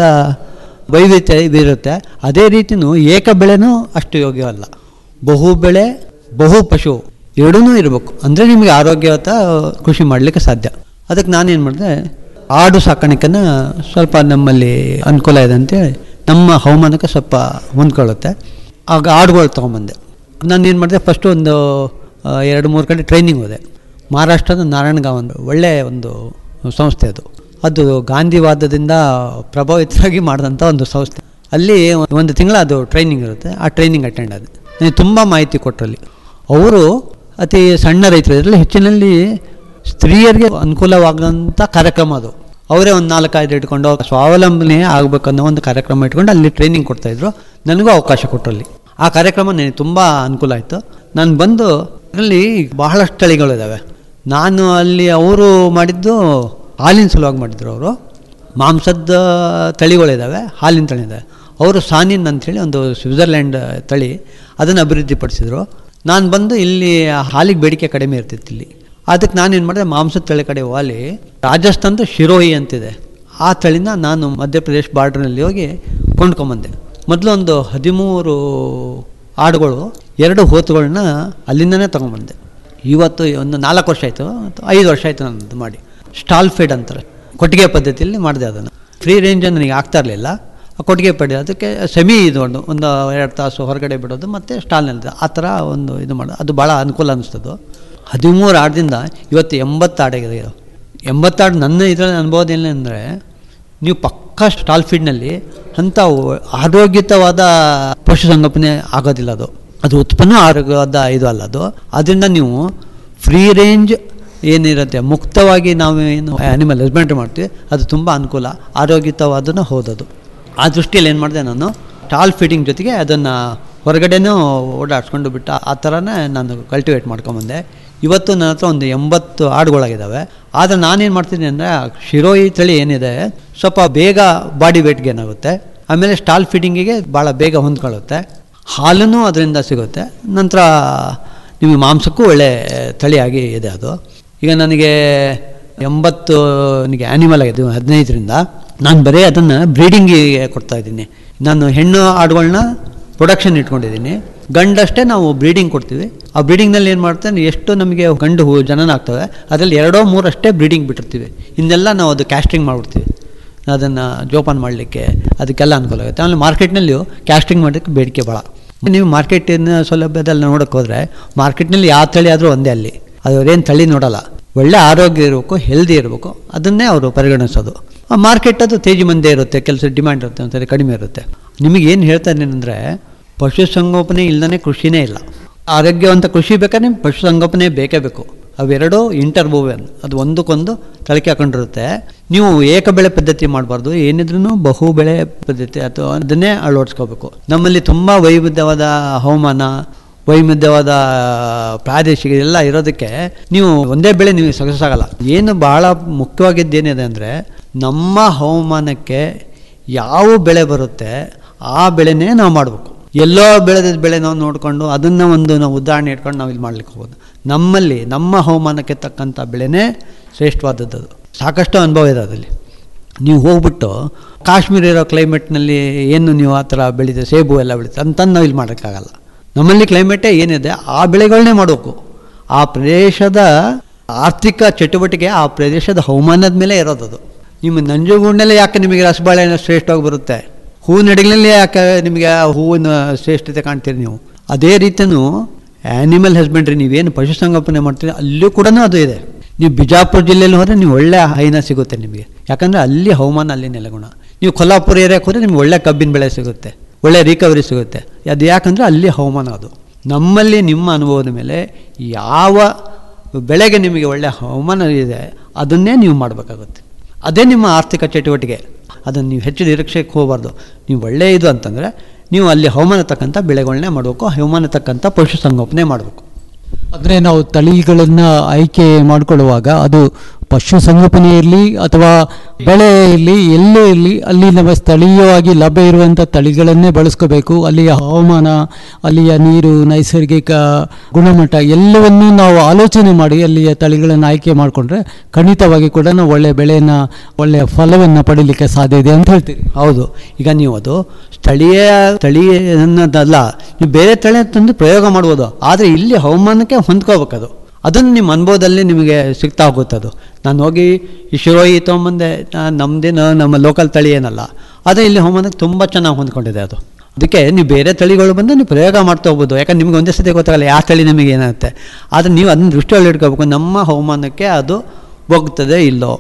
ವೈವಿಧ್ಯ ಇರುತ್ತೆ ಅದೇ ರೀತಿಯೂ ಏಕ ಬೆಳೆನೂ ಅಷ್ಟು ಯೋಗ್ಯವಲ್ಲ ಬಹು ಬೆಳೆ ಬಹು ಪಶು ಎರಡೂ ಇರಬೇಕು ಅಂದರೆ ನಿಮಗೆ ಆರೋಗ್ಯವಂತ ಕೃಷಿ ಮಾಡಲಿಕ್ಕೆ ಸಾಧ್ಯ ಅದಕ್ಕೆ ನಾನೇನು ಮಾಡಿದೆ ಆಡು ಸಾಕಾಣಿಕೆನ ಸ್ವಲ್ಪ ನಮ್ಮಲ್ಲಿ ಅನುಕೂಲ ಇದೆ ಅಂತೇಳಿ ನಮ್ಮ ಹವಾಮಾನಕ್ಕೆ ಸ್ವಲ್ಪ ಹೊಂದ್ಕೊಳ್ಳುತ್ತೆ ಆಗ ಆಡುಗಳು ತೊಗೊಂಬಂದೆ ನಾನು ಏನು ಮಾಡಿದೆ ಫಸ್ಟು ಒಂದು ಆ, ಎರಡು ಮೂರು ಕಡೆ ಟ್ರೈನಿಂಗ್ ಹೋದೆ ಮಹಾರಾಷ್ಟ್ರದ ನಾರಾಯಣಗಾಂವ್ ಒಂದು ಒಳ್ಳೆಯ ಒಂದು ಸಂಸ್ಥೆ ಅದು ಅದು ಗಾಂಧಿವಾದದಿಂದ ಪ್ರಭಾವಿತರಾಗಿ ಮಾಡಿದಂಥ ಒಂದು ಸಂಸ್ಥೆ ಅಲ್ಲಿ ಒಂದು ತಿಂಗಳ ಅದು ಟ್ರೈನಿಂಗ್ ಇರುತ್ತೆ ಆ ಟ್ರೈನಿಂಗ್ ಅಟೆಂಡ್ ಆದ ನನಗೆ ತುಂಬ ಮಾಹಿತಿ ಕೊಟ್ಟರಲ್ಲಿ ಅವರು ಅತಿ ಸಣ್ಣ ರೈತರು ಇದರಲ್ಲಿ ಹೆಚ್ಚಿನಲ್ಲಿ ಸ್ತ್ರೀಯರಿಗೆ ಅನುಕೂಲವಾಗುವಂಥ ಕಾರ್ಯಕ್ರಮ ಅದು ಅವರೇ ಒಂದು ನಾಲ್ಕೈದು ಇಟ್ಕೊಂಡು ಸ್ವಾವಲಂಬನೆ ಆಗಬೇಕನ್ನೋ ಒಂದು ಕಾರ್ಯಕ್ರಮ ಇಟ್ಕೊಂಡು ಅಲ್ಲಿ ಟ್ರೈನಿಂಗ್ ಕೊಡ್ತಾಯಿದ್ರು ನನಗೂ ಅವಕಾಶ ಕೊಟ್ಟರಲ್ಲಿ ಆ ಕಾರ್ಯಕ್ರಮ ನನಗೆ ತುಂಬ ಅನುಕೂಲ ಆಯಿತು ನಾನು ಬಂದು ಅದರಲ್ಲಿ ಬಹಳಷ್ಟು ತಳಿಗಳಿದ್ದಾವೆ ನಾನು ಅಲ್ಲಿ ಅವರು ಮಾಡಿದ್ದು ಹಾಲಿನ ಸಲುವಾಗಿ ಮಾಡಿದ್ರು ಅವರು ಮಾಂಸದ ತಳಿಗಳಿದ್ದಾವೆ ಹಾಲಿನ ತಳಿ ಇದ್ದಾವೆ ಅವರು ಸಾನಿನ್ ಅಂಥೇಳಿ ಒಂದು ಸ್ವಿಟ್ಜರ್ಲ್ಯಾಂಡ್ ತಳಿ ಅದನ್ನು ಅಭಿವೃದ್ಧಿಪಡಿಸಿದ್ರು ನಾನು ಬಂದು ಇಲ್ಲಿ ಹಾಲಿಗೆ ಬೇಡಿಕೆ ಕಡಿಮೆ ಇರ್ತಿತ್ತು ಇಲ್ಲಿ ಅದಕ್ಕೆ ನಾನೇನು ಮಾಡಿದೆ ಮಾಂಸದ ತಳಿ ಕಡೆ ವಾಲಿ ರಾಜಸ್ಥಾನದ ಶಿರೋಹಿ ಅಂತಿದೆ ಆ ತಳಿನ ನಾನು ಮಧ್ಯಪ್ರದೇಶ ಬಾರ್ಡ್ರ್ನಲ್ಲಿ ಹೋಗಿ ಕೊಂಡ್ಕೊಂಬಂದೆ ಮೊದಲು ಒಂದು ಹದಿಮೂರು ಆಡುಗಳು ಎರಡು ಹೋತುಗಳನ್ನ ಅಲ್ಲಿಂದನೇ ತೊಗೊಂಬಂದೆ ಇವತ್ತು ಒಂದು ನಾಲ್ಕು ವರ್ಷ ಆಯಿತು ಐದು ವರ್ಷ ಆಯಿತು ನಾನು ಅದು ಮಾಡಿ ಸ್ಟಾಲ್ ಫೀಡ್ ಅಂತಾರೆ ಕೊಟ್ಟಿಗೆ ಪದ್ಧತಿಯಲ್ಲಿ ಮಾಡಿದೆ ಅದನ್ನು ಫ್ರೀ ರೇಂಜ್ ನನಗೆ ಆಗ್ತಾ ಇರಲಿಲ್ಲ ಆ ಕೊಟ್ಟಿಗೆ ಪಡಿ ಅದಕ್ಕೆ ಸೆಮಿ ಇದು ಒಂದು ಒಂದು ಎರಡು ತಾಸು ಹೊರಗಡೆ ಬಿಡೋದು ಮತ್ತು ಸ್ಟಾಲ್ನಲ್ಲಿ ಆ ಥರ ಒಂದು ಇದು ಮಾಡೋದು ಅದು ಭಾಳ ಅನುಕೂಲ ಅನ್ನಿಸ್ತದು ಹದಿಮೂರು ಆಡದಿಂದ ಇವತ್ತು ಎಂಬತ್ತು ಆಡಾಗಿದೆ ಇದು ಎಂಬತ್ತಾಡು ನನ್ನ ಇದರಲ್ಲಿ ಅನುಭವದ ಏನಂದರೆ ನೀವು ಪಕ್ಕಾ ಸ್ಟಾಲ್ ಫೀಡ್ನಲ್ಲಿ ಅಂಥ ಆರೋಗ್ಯಯುತವಾದ ಪಶುಸಂಗೋಪನೆ ಆಗೋದಿಲ್ಲ ಅದು ಅದು ಉತ್ಪನ್ನ ಆರೋಗ್ಯವಾದ ಇದು ಅಲ್ಲ ಅದು ಅದರಿಂದ ನೀವು ಫ್ರೀ ರೇಂಜ್ ಏನಿರುತ್ತೆ ಮುಕ್ತವಾಗಿ ನಾವು ಏನು ಆ್ಯನಿಮಲ್ ಹಸ್ಬೆಂಡ್ರಿ ಮಾಡ್ತೀವಿ ಅದು ತುಂಬ ಅನುಕೂಲ ಆರೋಗ್ಯಯುತವಾದೂ ಹೌದದು ಆ ದೃಷ್ಟಿಯಲ್ಲಿ ಏನು ಮಾಡಿದೆ ನಾನು ಟಾಲ್ ಫೀಡಿಂಗ್ ಜೊತೆಗೆ ಅದನ್ನು ಹೊರಗಡೆನೂ ಓಡಾಡ್ಸ್ಕೊಂಡು ಬಿಟ್ಟು ಆ ಥರನೇ ನಾನು ಕಲ್ಟಿವೇಟ್ ಮಾಡ್ಕೊಂಬಂದೆ ಇವತ್ತು ನನ್ನ ಹತ್ರ ಒಂದು ಎಂಬತ್ತು ಆಡುಗಳಾಗಿದ್ದಾವೆ ಆದರೆ ನಾನೇನು ಮಾಡ್ತೀನಿ ಅಂದರೆ ಶಿರೋಯಿ ತಳಿ ಏನಿದೆ ಸ್ವಲ್ಪ ಬೇಗ ಬಾಡಿ ವೇಟ್ಗೆ ಏನಾಗುತ್ತೆ ಆಮೇಲೆ ಸ್ಟಾಲ್ ಫೀಡಿಂಗಿಗೆ ಭಾಳ ಬೇಗ ಹೊಂದ್ಕೊಳ್ಳುತ್ತೆ ಹಾಲೂ ಅದರಿಂದ ಸಿಗುತ್ತೆ ನಂತರ ನಿಮಗೆ ಮಾಂಸಕ್ಕೂ ಒಳ್ಳೆ ತಳಿಯಾಗಿ ಇದೆ ಅದು ಈಗ ನನಗೆ ಎಂಬತ್ತು ನನಗೆ ಆ್ಯನಿಮಲ್ ಆಗಿದೆ ಹದಿನೈದರಿಂದ ನಾನು ಬರೀ ಅದನ್ನು ಬ್ರೀಡಿಂಗಿಗೆ ಕೊಡ್ತಾ ಇದ್ದೀನಿ ನಾನು ಹೆಣ್ಣು ಆಡುಗಳನ್ನ ಪ್ರೊಡಕ್ಷನ್ ಇಟ್ಕೊಂಡಿದ್ದೀನಿ ಗಂಡಷ್ಟೇ ನಾವು ಬ್ರೀಡಿಂಗ್ ಕೊಡ್ತೀವಿ ಆ ಬ್ರೀಡಿಂಗ್ನಲ್ಲಿ ಏನು ಮಾಡ್ತೇನೆ ಎಷ್ಟು ನಮಗೆ ಗಂಡು ಹೂ ಜನನ ಆಗ್ತವೆ ಅದರಲ್ಲಿ ಎರಡೋ ಮೂರಷ್ಟೇ ಬ್ರೀಡಿಂಗ್ ಬಿಟ್ಟಿರ್ತೀವಿ ಇನ್ನೆಲ್ಲ ನಾವು ಅದು ಕ್ಯಾಸ್ಟಿಂಗ್ ಮಾಡಿಬಿಡ್ತೀವಿ ಅದನ್ನು ಜೋಪಾನ ಮಾಡಲಿಕ್ಕೆ ಅದಕ್ಕೆಲ್ಲ ಅನುಕೂಲ ಆಗುತ್ತೆ ಆಮೇಲೆ ಮಾರ್ಕೆಟ್ನಲ್ಲಿಯೂ ಕ್ಯಾಸ್ಟಿಂಗ್ ಮಾಡೋಕ್ಕೆ ಬೇಡಿಕೆ ಭಾಳ ನೀವು ಮಾರ್ಕೆಟಿನ ಸೌಲಭ್ಯದಲ್ಲಿ ನೋಡೋಕೆ ಹೋದರೆ ಮಾರ್ಕೆಟ್ನಲ್ಲಿ ಯಾವ ತಳಿ ಆದರೂ ಒಂದೇ ಅಲ್ಲಿ ಅದು ಅವ್ರೇನು ತಳಿ ನೋಡಲ್ಲ ಒಳ್ಳೆ ಆರೋಗ್ಯ ಇರಬೇಕು ಹೆಲ್ದಿ ಇರಬೇಕು ಅದನ್ನೇ ಅವರು ಪರಿಗಣಿಸೋದು ಆ ಮಾರ್ಕೆಟ್ ಅದು ತೇಜಿ ಮಂದೇ ಇರುತ್ತೆ ಕೆಲಸ ಡಿಮ್ಯಾಂಡ್ ಇರುತ್ತೆ ಒಂದ್ಸರಿ ಕಡಿಮೆ ಇರುತ್ತೆ ನಿಮಗೆ ಏನು ಹೇಳ್ತಾ ಇದ್ದೀನಿ ಅಂದರೆ ಪಶುಸಂಗೋಪನೆ ಇಲ್ಲದೇ ಕೃಷಿನೇ ಇಲ್ಲ ಆರೋಗ್ಯವಂತ ಕೃಷಿ ಬೇಕಾದ್ರೆ ಪಶುಸಂಗೋಪನೆ ಬೇಕೇ ಬೇಕು ಅವೆರಡೂ ಇಂಟರ್ಬೋವೆನ್ ಅದು ಒಂದಕ್ಕೊಂದು ತಳಕೆ ಹಾಕೊಂಡಿರುತ್ತೆ ನೀವು ಏಕ ಬೆಳೆ ಪದ್ಧತಿ ಮಾಡಬಾರ್ದು ಏನಿದ್ರೂ ಬಹು ಬೆಳೆ ಪದ್ಧತಿ ಅಥವಾ ಅದನ್ನೇ ಅಳವಡಿಸ್ಕೋಬೇಕು ನಮ್ಮಲ್ಲಿ ತುಂಬ ವೈವಿಧ್ಯವಾದ ಹವಾಮಾನ ವೈವಿಧ್ಯವಾದ ಪ್ರಾದೇಶಿಕ ಎಲ್ಲ ಇರೋದಕ್ಕೆ ನೀವು ಒಂದೇ ಬೆಳೆ ನೀವು ಸೊಗಸಾಗಲ್ಲ ಏನು ಬಹಳ ಮುಖ್ಯವಾಗಿದ್ದೇನಿದೆ ಅಂದರೆ ನಮ್ಮ ಹವಾಮಾನಕ್ಕೆ ಯಾವ ಬೆಳೆ ಬರುತ್ತೆ ಆ ಬೆಳೆನೇ ನಾವು ಮಾಡಬೇಕು ಎಲ್ಲೋ ಬೆಳೆದ ಬೆಳೆ ನಾವು ನೋಡಿಕೊಂಡು ಅದನ್ನು ಒಂದು ನಾವು ಉದಾಹರಣೆ ಇಟ್ಕೊಂಡು ನಾವು ಇಲ್ಲಿ ಮಾಡ್ಲಿಕ್ಕೆ ಹೋಗೋದು ನಮ್ಮಲ್ಲಿ ನಮ್ಮ ಹವಾಮಾನಕ್ಕೆ ತಕ್ಕಂಥ ಬೆಳೆನೇ ಶ್ರೇಷ್ಠವಾದದ್ದು ಅದು ಸಾಕಷ್ಟು ಅನುಭವ ಇದೆ ಅದರಲ್ಲಿ ನೀವು ಹೋಗ್ಬಿಟ್ಟು ಕಾಶ್ಮೀರ ಇರೋ ಕ್ಲೈಮೇಟ್ನಲ್ಲಿ ಏನು ನೀವು ಆ ಥರ ಬೆಳೀತೆ ಸೇಬು ಎಲ್ಲ ಬೆಳೀತೆ ಅಂತಂದು ನಾವು ಇಲ್ಲಿ ಮಾಡೋಕ್ಕಾಗಲ್ಲ ನಮ್ಮಲ್ಲಿ ಕ್ಲೈಮೇಟೇ ಏನಿದೆ ಆ ಬೆಳೆಗಳನ್ನೇ ಮಾಡಬೇಕು ಆ ಪ್ರದೇಶದ ಆರ್ಥಿಕ ಚಟುವಟಿಕೆ ಆ ಪ್ರದೇಶದ ಹವಾಮಾನದ ಮೇಲೆ ಇರೋದದು ನಿಮ್ಮ ನಂಜುಗೂಡಿನಲ್ಲೇ ಯಾಕೆ ನಿಮಗೆ ರಸಬಾಳೆಹಣ್ಣು ಶ್ರೇಷ್ಠವಾಗಿ ಬರುತ್ತೆ ಹೂ ನಡಿಗಳಲ್ಲಿ ಯಾಕೆ ನಿಮಗೆ ಆ ಹೂವಿನ ಶ್ರೇಷ್ಠತೆ ಕಾಣ್ತೀರಿ ನೀವು ಅದೇ ರೀತಿಯೂ ಆ್ಯನಿಮಲ್ ಹಸ್ಬೆಂಡ್ರಿ ನೀವೇನು ಪಶುಸಂಗೋಪನೆ ಮಾಡ್ತೀರಿ ಅಲ್ಲೂ ಕೂಡ ಅದು ಇದೆ ನೀವು ಬಿಜಾಪುರ ಜಿಲ್ಲೆಯಲ್ಲಿ ಹೋದರೆ ನೀವು ಒಳ್ಳೆ ಹೈನ ಸಿಗುತ್ತೆ ನಿಮಗೆ ಯಾಕಂದರೆ ಅಲ್ಲಿ ಹವಾಮಾನ ಅಲ್ಲಿ ನೆಲೆಗುಣ ನೀವು ಕೊಲ್ಲಾಪುರ ಏರಿಯಾಕ್ಕೆ ಹೋದರೆ ನಿಮ್ಗೆ ಒಳ್ಳೆ ಕಬ್ಬಿನ ಬೆಳೆ ಸಿಗುತ್ತೆ ಒಳ್ಳೆ ರಿಕವರಿ ಸಿಗುತ್ತೆ ಅದು ಯಾಕಂದರೆ ಅಲ್ಲಿ ಹವಾಮಾನ ಅದು ನಮ್ಮಲ್ಲಿ ನಿಮ್ಮ ಅನುಭವದ ಮೇಲೆ ಯಾವ ಬೆಳೆಗೆ ನಿಮಗೆ ಒಳ್ಳೆಯ ಹವಾಮಾನ ಇದೆ ಅದನ್ನೇ ನೀವು ಮಾಡಬೇಕಾಗುತ್ತೆ ಅದೇ ನಿಮ್ಮ ಆರ್ಥಿಕ ಚಟುವಟಿಕೆ ಅದನ್ನು ನೀವು ಹೆಚ್ಚು ನಿರೀಕ್ಷೆಗೆ ಹೋಗಬಾರ್ದು ನೀವು ಒಳ್ಳೆಯ ಇದು ಅಂತಂದರೆ ನೀವು ಅಲ್ಲಿ ಹವಾಮಾನ ತಕ್ಕಂಥ ಬೆಳೆಗಳನ್ನೇ ಮಾಡಬೇಕು ಹವಾಮಾನ ತಕ್ಕಂಥ ಪಶುಸಂಗೋಪನೆ ಮಾಡಬೇಕು ಅಂದರೆ ನಾವು ತಳಿಗಳನ್ನು ಆಯ್ಕೆ ಮಾಡಿಕೊಳ್ಳುವಾಗ ಅದು ಪಶು ಸಂಗೋಪನೆ ಇರಲಿ ಅಥವಾ ಬೆಳೆ ಇರಲಿ ಎಲ್ಲೇ ಇರಲಿ ಅಲ್ಲಿ ನಮ್ಮ ಸ್ಥಳೀಯವಾಗಿ ಲಭ್ಯ ಇರುವಂಥ ತಳಿಗಳನ್ನೇ ಬಳಸ್ಕೋಬೇಕು ಅಲ್ಲಿಯ ಹವಾಮಾನ ಅಲ್ಲಿಯ ನೀರು ನೈಸರ್ಗಿಕ ಗುಣಮಟ್ಟ ಎಲ್ಲವನ್ನೂ ನಾವು ಆಲೋಚನೆ ಮಾಡಿ ಅಲ್ಲಿಯ ತಳಿಗಳನ್ನು ಆಯ್ಕೆ ಮಾಡಿಕೊಂಡ್ರೆ ಖಂಡಿತವಾಗಿ ಕೂಡ ನಾವು ಒಳ್ಳೆಯ ಬೆಳೆಯನ್ನು ಒಳ್ಳೆಯ ಫಲವನ್ನು ಪಡೀಲಿಕ್ಕೆ ಸಾಧ್ಯ ಇದೆ ಅಂತ ಹೇಳ್ತೀರಿ ಹೌದು ಈಗ ನೀವು ಅದು ಸ್ಥಳೀಯ ತಳಿ ಅನ್ನೋದಲ್ಲ ನೀವು ಬೇರೆ ತಳಿ ತಂದು ಪ್ರಯೋಗ ಮಾಡ್ಬೋದು ಆದರೆ ಇಲ್ಲಿ ಹವಾಮಾನಕ್ಕೆ ಹೊಂದ್ಕೋಬೇಕದು ಅದನ್ನು ನಿಮ್ಮ ಅನುಭವದಲ್ಲಿ ನಿಮಗೆ ಸಿಗ್ತಾ ಹೋಗುತ್ತೆ ಅದು ನಾನು ಹೋಗಿ ಈ ಶಿರೋಯಿ ತೊಗೊಂಬಂದೆ ನಾ- ನಮ್ದೇನು ನಮ್ಮ ಲೋಕಲ್ ತಳಿ ಏನಲ್ಲ ಆದರೆ ಇಲ್ಲಿ ಹವಾಮಾನಕ್ಕೆ ತುಂಬ ಚೆನ್ನಾಗಿ ಹೊಂದ್ಕೊಂಡಿದೆ ಅದು ಅದಕ್ಕೆ ನೀವು ಬೇರೆ ತಳಿಗಳು ಬಂದು ನೀವು ಪ್ರಯೋಗ ಮಾಡ್ತಾ ಹೋಗ್ಬೋದು ಯಾಕಂದ್ರೆ ನಿಮ್ಗೆ ಒಂದೇ ಸತಿ ಗೊತ್ತಾಗಲ್ಲ ಯಾವ ತಳಿ ನಿಮಗೆ ಏನಾಗುತ್ತೆ ಆದರೆ ನೀವು ಅದನ್ನ ದೃಷ್ಟಿಯಲ್ಲಿ ಇಟ್ಕೋಬೇಕು ನಮ್ಮ ಹವಾಮಾನಕ್ಕೆ ಅದು ಹೋಗ್ತದೆ ಇಲ್ಲೋ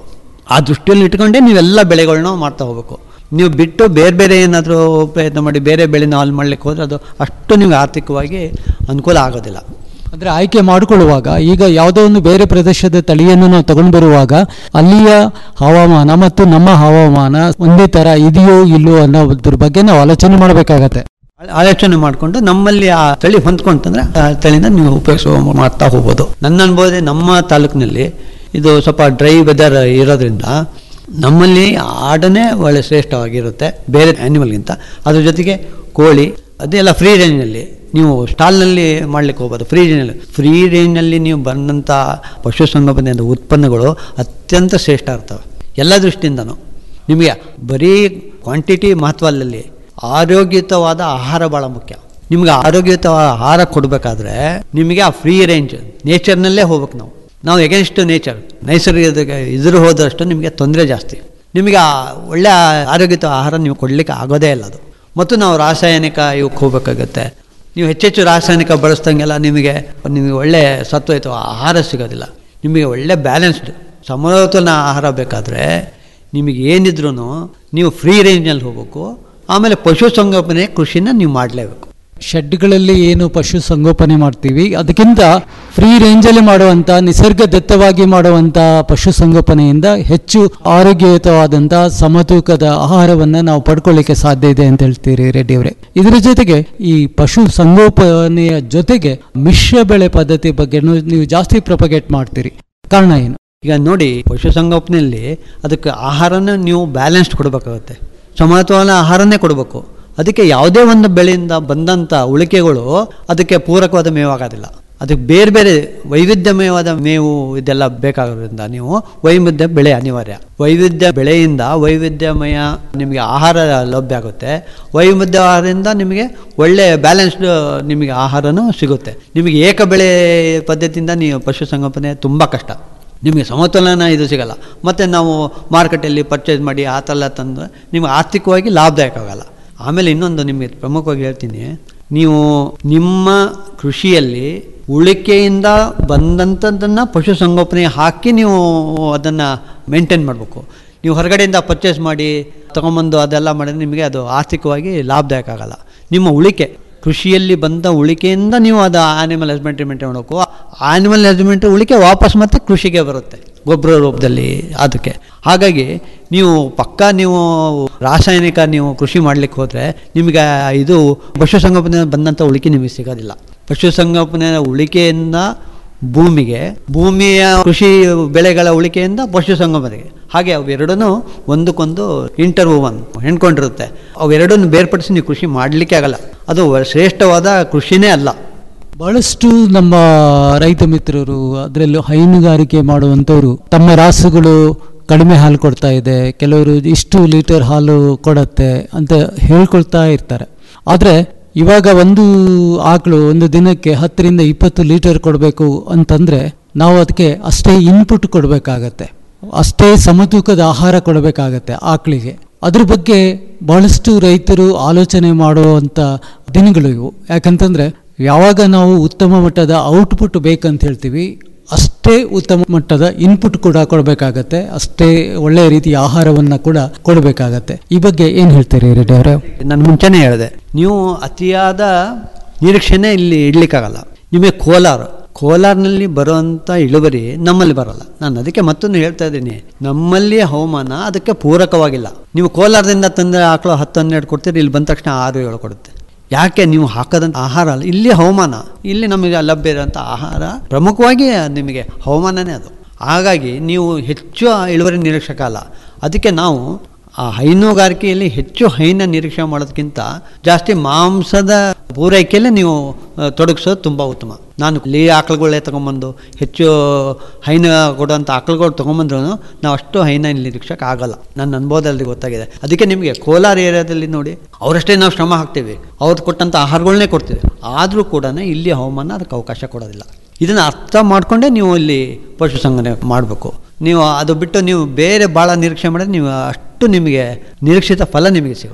ಆ ದೃಷ್ಟಿಯಲ್ಲಿ ಇಟ್ಕೊಂಡೇ ನೀವೆಲ್ಲ ಬೆಳೆಗಳನ್ನ ಮಾಡ್ತಾ ಹೋಗ್ಬೇಕು ನೀವು ಬಿಟ್ಟು ಬೇರೆ ಬೇರೆ ಏನಾದರೂ ಪ್ರಯತ್ನ ಮಾಡಿ ಬೇರೆ ಬೆಳೆನ ಹಾಲು ಮಾಡ್ಲಿಕ್ಕೆ ಹೋದ್ರೆ ಅದು ಅಷ್ಟು ನಿಮ್ಗೆ ಆರ್ಥಿಕವಾಗಿ ಅನುಕೂಲ ಆಗೋದಿಲ್ಲ ಅಂದ್ರೆ ಆಯ್ಕೆ ಮಾಡಿಕೊಳ್ಳುವಾಗ ಈಗ ಯಾವುದೋ ಒಂದು ಬೇರೆ ಪ್ರದೇಶದ ತಳಿಯನ್ನು ನಾವು ತಗೊಂಡು ಬರುವಾಗ ಅಲ್ಲಿಯ ಹವಾಮಾನ ಮತ್ತು ನಮ್ಮ ಹವಾಮಾನ ಒಂದೇ ತರ ಇದೆಯೋ ಇಲ್ಲೋ ಅನ್ನೋದ್ರ ಬಗ್ಗೆ ನಾವು ಆಲೋಚನೆ ಮಾಡಬೇಕಾಗತ್ತೆ ಆಲೋಚನೆ ಮಾಡಿಕೊಂಡು ನಮ್ಮಲ್ಲಿ ಆ ತಳಿ ಹೊಂದ್ಕೊಂತಂದ್ರೆ ಆ ತಳಿನ ನೀವು ಉಪಯೋಗಿಸುವ ಮಾಡ್ತಾ ಹೋಗ್ಬೋದು ನನ್ನ ಅನುಭವದೇ ನಮ್ಮ ತಾಲೂಕಿನಲ್ಲಿ ಇದು ಸ್ವಲ್ಪ ಡ್ರೈ ವೆದರ್ ಇರೋದ್ರಿಂದ ನಮ್ಮಲ್ಲಿ ಆಡನೇ ಒಳ್ಳೆ ಶ್ರೇಷ್ಠವಾಗಿರುತ್ತೆ ಬೇರೆ ಆ್ಯನಿಮಲ್ಗಿಂತ ಅದ್ರ ಜೊತೆಗೆ ಕೋಳಿ ಅದೆಲ್ಲ ಫ್ರೀ ರೇಂಜ್ನಲ್ಲಿ ನೀವು ಸ್ಟಾಲ್ನಲ್ಲಿ ಮಾಡ್ಲಿಕ್ಕೆ ಹೋಗ್ಬೋದು ಫ್ರೀ ರೇಂಜಲ್ಲಿ ಫ್ರೀ ರೇಂಜ್ನಲ್ಲಿ ನೀವು ಬಂದಂಥ ಪಶುಸಂಗೋಪನೆಯ ಉತ್ಪನ್ನಗಳು ಅತ್ಯಂತ ಶ್ರೇಷ್ಠ ಇರ್ತವೆ ಎಲ್ಲ ದೃಷ್ಟಿಯಿಂದನೂ ನಿಮಗೆ ಬರೀ ಕ್ವಾಂಟಿಟಿ ಮಹತ್ವ ಅಲ್ಲಲ್ಲಿ ಆರೋಗ್ಯಯುತವಾದ ಆಹಾರ ಭಾಳ ಮುಖ್ಯ ನಿಮ್ಗೆ ಆರೋಗ್ಯಯುತವಾದ ಆಹಾರ ಕೊಡಬೇಕಾದ್ರೆ ನಿಮಗೆ ಆ ಫ್ರೀ ರೇಂಜ್ ನೇಚರ್ನಲ್ಲೇ ಹೋಗ್ಬೇಕು ನಾವು ನಾವು ಎಗೇನ್ಸ್ಟ್ ನೇಚರ್ ನೈಸರ್ಗಿಕ ಇದ್ರ ಹೋದಷ್ಟು ನಿಮಗೆ ತೊಂದರೆ ಜಾಸ್ತಿ ನಿಮಗೆ ಆ ಒಳ್ಳೆ ಆರೋಗ್ಯಯುತ ಆಹಾರ ನೀವು ಕೊಡಲಿಕ್ಕೆ ಆಗೋದೇ ಇಲ್ಲ ಅದು ಮತ್ತು ನಾವು ರಾಸಾಯನಿಕ ಇವಕ್ಕೆ ಹೋಗ್ಬೇಕಾಗತ್ತೆ ನೀವು ಹೆಚ್ಚೆಚ್ಚು ರಾಸಾಯನಿಕ ಬಳಸ್ದಂಗೆಲ್ಲ ನಿಮಗೆ ನಿಮಗೆ ಒಳ್ಳೆ ಸತ್ವಯುತ ಆಹಾರ ಸಿಗೋದಿಲ್ಲ ನಿಮಗೆ ಒಳ್ಳೆ ಬ್ಯಾಲೆನ್ಸ್ಡ್ ಸಮತೋಲನ ಆಹಾರ ಬೇಕಾದರೆ ನಿಮಗೆ ಏನಿದ್ರೂ ನೀವು ಫ್ರೀ ರೇಂಜ್ನಲ್ಲಿ ಹೋಗ್ಬೇಕು ಆಮೇಲೆ ಪಶುಸಂಗೋಪನೆ ಕೃಷಿನ ನೀವು ಮಾಡಲೇಬೇಕು ಶೆಡ್ಗಳಲ್ಲಿ ಏನು ಪಶು ಸಂಗೋಪನೆ ಮಾಡ್ತೀವಿ ಅದಕ್ಕಿಂತ ಫ್ರೀ ರೇಂಜಲ್ಲಿ ಮಾಡುವಂತ ನಿಸರ್ಗದತ್ತವಾಗಿ ಮಾಡುವಂತ ಪಶು ಸಂಗೋಪನೆಯಿಂದ ಹೆಚ್ಚು ಆರೋಗ್ಯಯುತವಾದಂತ ಸಮತೂಕದ ಆಹಾರವನ್ನ ನಾವು ಪಡ್ಕೊಳ್ಳಿಕ್ಕೆ ಸಾಧ್ಯ ಇದೆ ಅಂತ ಹೇಳ್ತೀರಿ ರೆಡ್ಡಿ ಅವರೇ ಇದರ ಜೊತೆಗೆ ಈ ಪಶು ಸಂಗೋಪನೆಯ ಜೊತೆಗೆ ಮಿಶ್ರ ಬೆಳೆ ಪದ್ಧತಿ ಬಗ್ಗೆ ನೀವು ಜಾಸ್ತಿ ಪ್ರೊಪಗೇಟ್ ಮಾಡ್ತೀರಿ ಕಾರಣ ಏನು ಈಗ ನೋಡಿ ಪಶುಸಂಗೋಪನೆಯಲ್ಲಿ ಅದಕ್ಕೆ ಆಹಾರನ ನೀವು ಬ್ಯಾಲೆನ್ಸ್ಡ್ ಕೊಡಬೇಕಾಗುತ್ತೆ ಸಮತೋಲನ ಆಹಾರನೇ ಕೊಡಬೇಕು ಅದಕ್ಕೆ ಯಾವುದೇ ಒಂದು ಬೆಳೆಯಿಂದ ಬಂದಂಥ ಉಳಿಕೆಗಳು ಅದಕ್ಕೆ ಪೂರಕವಾದ ಮೇವಾಗೋದಿಲ್ಲ ಅದಕ್ಕೆ ಬೇರೆ ಬೇರೆ ವೈವಿಧ್ಯಮಯವಾದ ಮೇವು ಇದೆಲ್ಲ ಬೇಕಾಗೋದ್ರಿಂದ ನೀವು ವೈವಿಧ್ಯ ಬೆಳೆ ಅನಿವಾರ್ಯ ವೈವಿಧ್ಯ ಬೆಳೆಯಿಂದ ವೈವಿಧ್ಯಮಯ ನಿಮಗೆ ಆಹಾರ ಲಭ್ಯ ಆಗುತ್ತೆ ವೈವಿಧ್ಯ ಆಹಾರದಿಂದ ನಿಮಗೆ ಒಳ್ಳೆ ಬ್ಯಾಲೆನ್ಸ್ಡ್ ನಿಮಗೆ ಆಹಾರನೂ ಸಿಗುತ್ತೆ ನಿಮಗೆ ಏಕ ಬೆಳೆ ಪದ್ಧತಿಯಿಂದ ನೀವು ಪಶುಸಂಗೋಪನೆ ತುಂಬ ಕಷ್ಟ ನಿಮಗೆ ಸಮತೋಲನ ಇದು ಸಿಗಲ್ಲ ಮತ್ತು ನಾವು ಮಾರ್ಕೆಟಲ್ಲಿ ಪರ್ಚೇಸ್ ಮಾಡಿ ಆ ಥರ ತಂದು ನಿಮಗೆ ಆರ್ಥಿಕವಾಗಿ ಲಾಭದಾಯಕ ಆಗಲ್ಲ ಆಮೇಲೆ ಇನ್ನೊಂದು ನಿಮಗೆ ಪ್ರಮುಖವಾಗಿ ಹೇಳ್ತೀನಿ ನೀವು ನಿಮ್ಮ ಕೃಷಿಯಲ್ಲಿ ಉಳಿಕೆಯಿಂದ ಬಂದಂಥದ್ದನ್ನು ಪಶುಸಂಗೋಪನೆ ಹಾಕಿ ನೀವು ಅದನ್ನು ಮೇಂಟೈನ್ ಮಾಡಬೇಕು ನೀವು ಹೊರಗಡೆಯಿಂದ ಪರ್ಚೇಸ್ ಮಾಡಿ ತೊಗೊಂಬಂದು ಅದೆಲ್ಲ ಮಾಡಿದ್ರೆ ನಿಮಗೆ ಅದು ಆರ್ಥಿಕವಾಗಿ ಲಾಭದಾಯಕ ಆಗಲ್ಲ ನಿಮ್ಮ ಉಳಿಕೆ ಕೃಷಿಯಲ್ಲಿ ಬಂದ ಉಳಿಕೆಯಿಂದ ನೀವು ಅದು ಆನಿಮಲ್ ಹಸ್ಬೆಂಡ್ರಿ ಮೇಂಟೈನ್ ಮಾಡಬೇಕು ಆನಿಮಲ್ ಹಸ್ಬೆಂಡ್ರಿ ಉಳಿಕೆ ವಾಪಸ್ ಮತ್ತೆ ಕೃಷಿಗೆ ಬರುತ್ತೆ ಗೊಬ್ಬರ ರೂಪದಲ್ಲಿ ಅದಕ್ಕೆ ಹಾಗಾಗಿ ನೀವು ಪಕ್ಕ ನೀವು ರಾಸಾಯನಿಕ ನೀವು ಕೃಷಿ ಮಾಡಲಿಕ್ಕೆ ಹೋದರೆ ನಿಮಗೆ ಇದು ಪಶುಸಂಗೋಪನೆ ಬಂದಂಥ ಉಳಿಕೆ ನಿಮಗೆ ಸಿಗೋದಿಲ್ಲ ಪಶುಸಂಗೋಪನೆ ಉಳಿಕೆಯಿಂದ ಭೂಮಿಗೆ ಭೂಮಿಯ ಕೃಷಿ ಬೆಳೆಗಳ ಉಳಿಕೆಯಿಂದ ಪಶುಸಂಗೋಪನೆಗೆ ಹಾಗೆ ಅವೆರಡೂ ಒಂದಕ್ಕೊಂದು ಇಂಟರ್ವೂವನ್ ಹೆಣ್ಕೊಂಡಿರುತ್ತೆ ಅವೆರಡನ್ನು ಬೇರ್ಪಡಿಸಿ ನೀವು ಕೃಷಿ ಮಾಡಲಿಕ್ಕೆ ಆಗಲ್ಲ ಅದು ಶ್ರೇಷ್ಠವಾದ ಕೃಷಿನೇ ಅಲ್ಲ ಬಹಳಷ್ಟು ನಮ್ಮ ರೈತ ಮಿತ್ರರು ಅದರಲ್ಲೂ ಹೈನುಗಾರಿಕೆ ಮಾಡುವಂಥವ್ರು ತಮ್ಮ ರಾಸುಗಳು ಕಡಿಮೆ ಹಾಲು ಕೊಡ್ತಾ ಇದೆ ಕೆಲವರು ಇಷ್ಟು ಲೀಟರ್ ಹಾಲು ಕೊಡತ್ತೆ ಅಂತ ಹೇಳ್ಕೊಳ್ತಾ ಇರ್ತಾರೆ ಆದರೆ ಇವಾಗ ಒಂದು ಆಕಳು ಒಂದು ದಿನಕ್ಕೆ ಹತ್ತರಿಂದ ಇಪ್ಪತ್ತು ಲೀಟರ್ ಕೊಡಬೇಕು ಅಂತಂದ್ರೆ ನಾವು ಅದಕ್ಕೆ ಅಷ್ಟೇ ಇನ್ಪುಟ್ ಕೊಡಬೇಕಾಗತ್ತೆ ಅಷ್ಟೇ ಸಮತೂಕದ ಆಹಾರ ಕೊಡಬೇಕಾಗತ್ತೆ ಆಕಳಿಗೆ ಅದ್ರ ಬಗ್ಗೆ ಬಹಳಷ್ಟು ರೈತರು ಆಲೋಚನೆ ಮಾಡುವಂಥ ದಿನಗಳು ಇವು ಯಾಕಂತಂದ್ರೆ ಯಾವಾಗ ನಾವು ಉತ್ತಮ ಮಟ್ಟದ ಔಟ್ಪುಟ್ ಬೇಕಂತ ಹೇಳ್ತೀವಿ ಅಷ್ಟೇ ಉತ್ತಮ ಮಟ್ಟದ ಇನ್ಪುಟ್ ಕೂಡ ಕೊಡಬೇಕಾಗತ್ತೆ ಅಷ್ಟೇ ಒಳ್ಳೆಯ ರೀತಿಯ ಆಹಾರವನ್ನ ಕೂಡ ಕೊಡಬೇಕಾಗತ್ತೆ ಈ ಬಗ್ಗೆ ಏನ್ ಹೇಳ್ತೀರಿ ರೆಡ್ಡಿ ಅವರೇ ನಾನು ಮುಂಚೆನೇ ಹೇಳಿದೆ ನೀವು ಅತಿಯಾದ ನಿರೀಕ್ಷೆನೇ ಇಲ್ಲಿ ಇಡ್ಲಿಕ್ಕಾಗಲ್ಲ ನಿಮಗೆ ಕೋಲಾರ ಕೋಲಾರ್ನಲ್ಲಿ ಬರುವಂಥ ಇಳುವರಿ ನಮ್ಮಲ್ಲಿ ಬರಲ್ಲ ನಾನು ಅದಕ್ಕೆ ಮತ್ತೊಂದು ಹೇಳ್ತಾ ಇದ್ದೀನಿ ನಮ್ಮಲ್ಲಿ ಹವಾಮಾನ ಅದಕ್ಕೆ ಪೂರಕವಾಗಿಲ್ಲ ನೀವು ಕೋಲಾರದಿಂದ ತಂದರೆ ಆಕಳು ಹತ್ತು ಹನ್ನೆರಡು ಕೊಡ್ತೀರಿ ಇಲ್ಲಿ ಬಂದ ತಕ್ಷಣ ಆರು ಏಳು ಕೊಡುತ್ತೆ ಯಾಕೆ ನೀವು ಹಾಕದಂಥ ಆಹಾರ ಅಲ್ಲ ಇಲ್ಲಿ ಹವಾಮಾನ ಇಲ್ಲಿ ನಮಗೆ ಲಭ್ಯ ಇರೋಂಥ ಆಹಾರ ಪ್ರಮುಖವಾಗಿ ನಿಮಗೆ ಹವಾಮಾನನೇ ಅದು ಹಾಗಾಗಿ ನೀವು ಹೆಚ್ಚು ಇಳುವರಿ ನಿರೀಕ್ಷಕಲ್ಲ ಅದಕ್ಕೆ ನಾವು ಆ ಹೈನುಗಾರಿಕೆಯಲ್ಲಿ ಹೆಚ್ಚು ಹೈನ ನಿರೀಕ್ಷೆ ಮಾಡೋದಕ್ಕಿಂತ ಜಾಸ್ತಿ ಮಾಂಸದ ಪೂರೈಕೆಯಲ್ಲೇ ನೀವು ತೊಡಗಿಸೋದು ತುಂಬ ಉತ್ತಮ ನಾನು ಲೇ ಆಕಳುಗಳೇ ತೊಗೊಂಬಂದು ಹೆಚ್ಚು ಹೈನ ಕೊಡುವಂಥ ಆಕಳುಗಳು ತೊಗೊಂಬಂದ್ರೂ ನಾವು ಅಷ್ಟು ಹೈನ ನಿರೀಕ್ಷಕ ಆಗಲ್ಲ ನನ್ನ ಅನುಭವದಲ್ಲಿ ಗೊತ್ತಾಗಿದೆ ಅದಕ್ಕೆ ನಿಮಗೆ ಕೋಲಾರ ಏರಿಯಾದಲ್ಲಿ ನೋಡಿ ಅವರಷ್ಟೇ ನಾವು ಶ್ರಮ ಹಾಕ್ತೀವಿ ಅವ್ರು ಕೊಟ್ಟಂಥ ಆಹಾರಗಳನ್ನೇ ಕೊಡ್ತೀವಿ ಆದರೂ ಕೂಡ ಇಲ್ಲಿ ಹವಾಮಾನ ಅದಕ್ಕೆ ಅವಕಾಶ ಕೊಡೋದಿಲ್ಲ ಇದನ್ನು ಅರ್ಥ ಮಾಡಿಕೊಂಡೇ ನೀವು ಇಲ್ಲಿ ಪಶುಸಂಗೋಪನೆ ಮಾಡಬೇಕು ನೀವು ಅದು ಬಿಟ್ಟು ನೀವು ಬೇರೆ ಭಾಳ ನಿರೀಕ್ಷೆ ಮಾಡಿದ್ರೆ ನೀವು ಅಷ್ಟು ನಿಮಗೆ ನಿರೀಕ್ಷಿತ ಫಲ ನಿಮಗೆ ಸಿಗೋದಿಲ್ಲ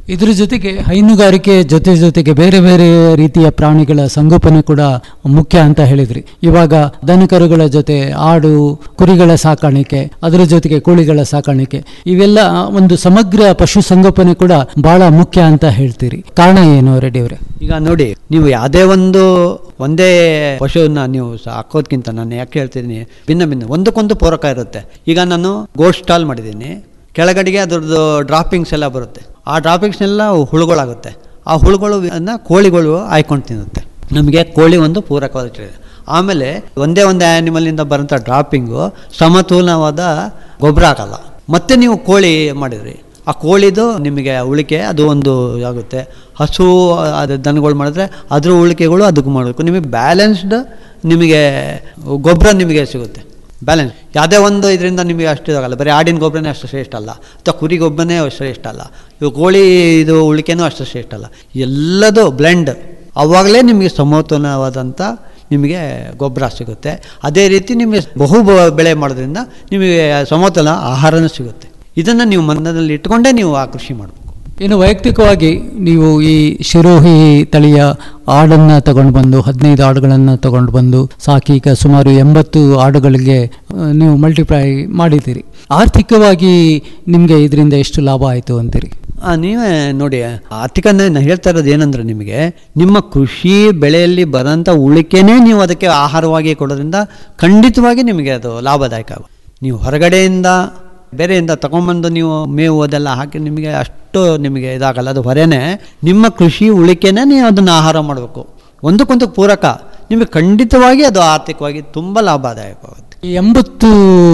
ಇದ್ರ ಜೊತೆಗೆ ಹೈನುಗಾರಿಕೆ ಜೊತೆ ಜೊತೆಗೆ ಬೇರೆ ಬೇರೆ ರೀತಿಯ ಪ್ರಾಣಿಗಳ ಸಂಗೋಪನೆ ಕೂಡ ಮುಖ್ಯ ಅಂತ ಹೇಳಿದ್ರಿ ಇವಾಗ ದನಕರುಗಳ ಜೊತೆ ಆಡು ಕುರಿಗಳ ಸಾಕಾಣಿಕೆ ಅದರ ಜೊತೆಗೆ ಕೋಳಿಗಳ ಸಾಕಾಣಿಕೆ ಇವೆಲ್ಲ ಒಂದು ಸಮಗ್ರ ಪಶು ಸಂಗೋಪನೆ ಕೂಡ ಬಹಳ ಮುಖ್ಯ ಅಂತ ಹೇಳ್ತೀರಿ ಕಾರಣ ಏನು ರೆಡ್ಡಿ ಅವರೇ ಈಗ ನೋಡಿ ನೀವು ಯಾವುದೇ ಒಂದು ಒಂದೇ ಪಶುವನ್ನ ನೀವು ಹಾಕೋದ್ಕಿಂತ ನಾನು ಯಾಕೆ ಹೇಳ್ತಿದ್ದೀನಿ ಭಿನ್ನ ಭಿನ್ನ ಒಂದಕ್ಕೊಂದು ಪೂರಕ ಇರುತ್ತೆ ಈಗ ನಾನು ಗೋಟ್ ಸ್ಟಾಲ್ ಮಾಡಿದ್ದೀನಿ ಕೆಳಗಡೆಗೆ ಅದ್ರದ್ದು ಡ್ರಾಪಿಂಗ್ಸ್ ಎಲ್ಲ ಬರುತ್ತೆ ಆ ಡ್ರಾಪಿಂಗ್ಸ್ನೆಲ್ಲ ಹುಳುಗಳಾಗುತ್ತೆ ಆ ಹುಳುಗಳು ಅನ್ನ ಕೋಳಿಗಳು ಆಯ್ಕೊಂಡು ತಿನ್ನುತ್ತೆ ನಮಗೆ ಕೋಳಿ ಒಂದು ಪೂರಕವಾದ ಆಮೇಲೆ ಒಂದೇ ಒಂದು ಆ್ಯನಿಮಲಿಂದ ಬರೋಂಥ ಡ್ರಾಪಿಂಗು ಸಮತೋಲನವಾದ ಗೊಬ್ಬರ ಆಗಲ್ಲ ಮತ್ತೆ ನೀವು ಕೋಳಿ ಮಾಡಿದ್ರಿ ಆ ಕೋಳಿದು ನಿಮಗೆ ಉಳಿಕೆ ಅದು ಒಂದು ಆಗುತ್ತೆ ಹಸು ಅದು ದನಗಳು ಮಾಡಿದ್ರೆ ಅದ್ರ ಉಳಿಕೆಗಳು ಅದಕ್ಕೆ ಮಾಡಬೇಕು ನಿಮಗೆ ಬ್ಯಾಲೆನ್ಸ್ಡ್ ನಿಮಗೆ ಗೊಬ್ಬರ ನಿಮಗೆ ಸಿಗುತ್ತೆ ಬ್ಯಾಲೆನ್ಸ್ ಯಾವುದೇ ಒಂದು ಇದರಿಂದ ನಿಮಗೆ ಅಷ್ಟು ಆಗಲ್ಲ ಬರೀ ಆಡಿನ ಗೊಬ್ಬರನೇ ಅಷ್ಟು ಶ್ರೇಷ್ಠ ಅಲ್ಲ ಅಥವಾ ಕುರಿ ಗೊಬ್ಬರನೇ ಶ್ರೇಷ್ಠ ಅಲ್ಲ ಇವು ಕೋಳಿ ಇದು ಉಳಿಕೆನೂ ಅಷ್ಟು ಶ್ರೇಷ್ಠ ಅಲ್ಲ ಎಲ್ಲದೂ ಬ್ಲೆಂಡ್ ಅವಾಗಲೇ ನಿಮಗೆ ಸಮತೋಲನವಾದಂಥ ನಿಮಗೆ ಗೊಬ್ಬರ ಸಿಗುತ್ತೆ ಅದೇ ರೀತಿ ನಿಮಗೆ ಬಹು ಬ- ಬೆಳೆ ಮಾಡೋದ್ರಿಂದ ನಿಮಗೆ ಸಮತೋಲನ ಆಹಾರನೂ ಸಿಗುತ್ತೆ ಇದನ್ನು ನೀವು ಮನದಲ್ಲಿ ಇಟ್ಕೊಂಡೇ ನೀವು ಆ ಕೃಷಿ ಮಾಡಬೇಕು ಇನ್ನು ವೈಯಕ್ತಿಕವಾಗಿ ನೀವು ಈ ಶಿರೋಹಿ ತಳಿಯ ಆಡನ್ನು ತಗೊಂಡು ಬಂದು ಹದಿನೈದು ಆಡುಗಳನ್ನು ತಗೊಂಡು ಬಂದು ಸಾಕಿ ಈಗ ಸುಮಾರು ಎಂಬತ್ತು ಆಡುಗಳಿಗೆ ಆ, ನೀವು ಮಲ್ಟಿಪ್ಲೈ ಮಾಡಿದ್ದೀರಿ ಆರ್ಥಿಕವಾಗಿ ನಿಮಗೆ ಇದರಿಂದ ಎಷ್ಟು ಲಾಭ ಆಯಿತು ಅಂತೀರಿ ಆ, ನೀವೇ ನೋಡಿ ಆರ್ಥಿಕ ನಾನು ಹೇಳ್ತಾ ಇರೋದು ಏನಂದ್ರೆ ನಿಮಗೆ ನಿಮ್ಮ ಕೃಷಿ ಬೆಳೆಯಲ್ಲಿ ಬರೋಂಥ ಉಳಿಕೆನೇ ನೀವು ಅದಕ್ಕೆ ಆಹಾರವಾಗಿ ಕೊಡೋದ್ರಿಂದ ಖಂಡಿತವಾಗಿ ನಿಮಗೆ ಅದು ಲಾಭದಾಯಕ ಆಗುತ್ತೆ ನೀವು ಹೊರಗಡೆಯಿಂದ ಬೇರೆಯಿಂದ ತಗೊಂಬಂದು ನೀವು ಮೇವು ಅದೆಲ್ಲ ಹಾಕಿ ನಿಮಗೆ ಅಷ್ಟು ನಿಮಗೆ ಇದಾಗಲ್ಲ ಅದು ಹೊರೆನೇ ನಿಮ್ಮ ಕೃಷಿ ಉಳಿಕೆನೇ ನೀವು ಅದನ್ನು ಆಹಾರ ಮಾಡಬೇಕು ಒಂದಕ್ಕೊಂದು ಪೂರಕ ನಿಮಗೆ ಖಂಡಿತವಾಗಿ ಅದು ಆರ್ಥಿಕವಾಗಿ ತುಂಬ ಲಾಭದಾಯಕವಾಗುತ್ತೆ ಈ ಎಂಬತ್ತು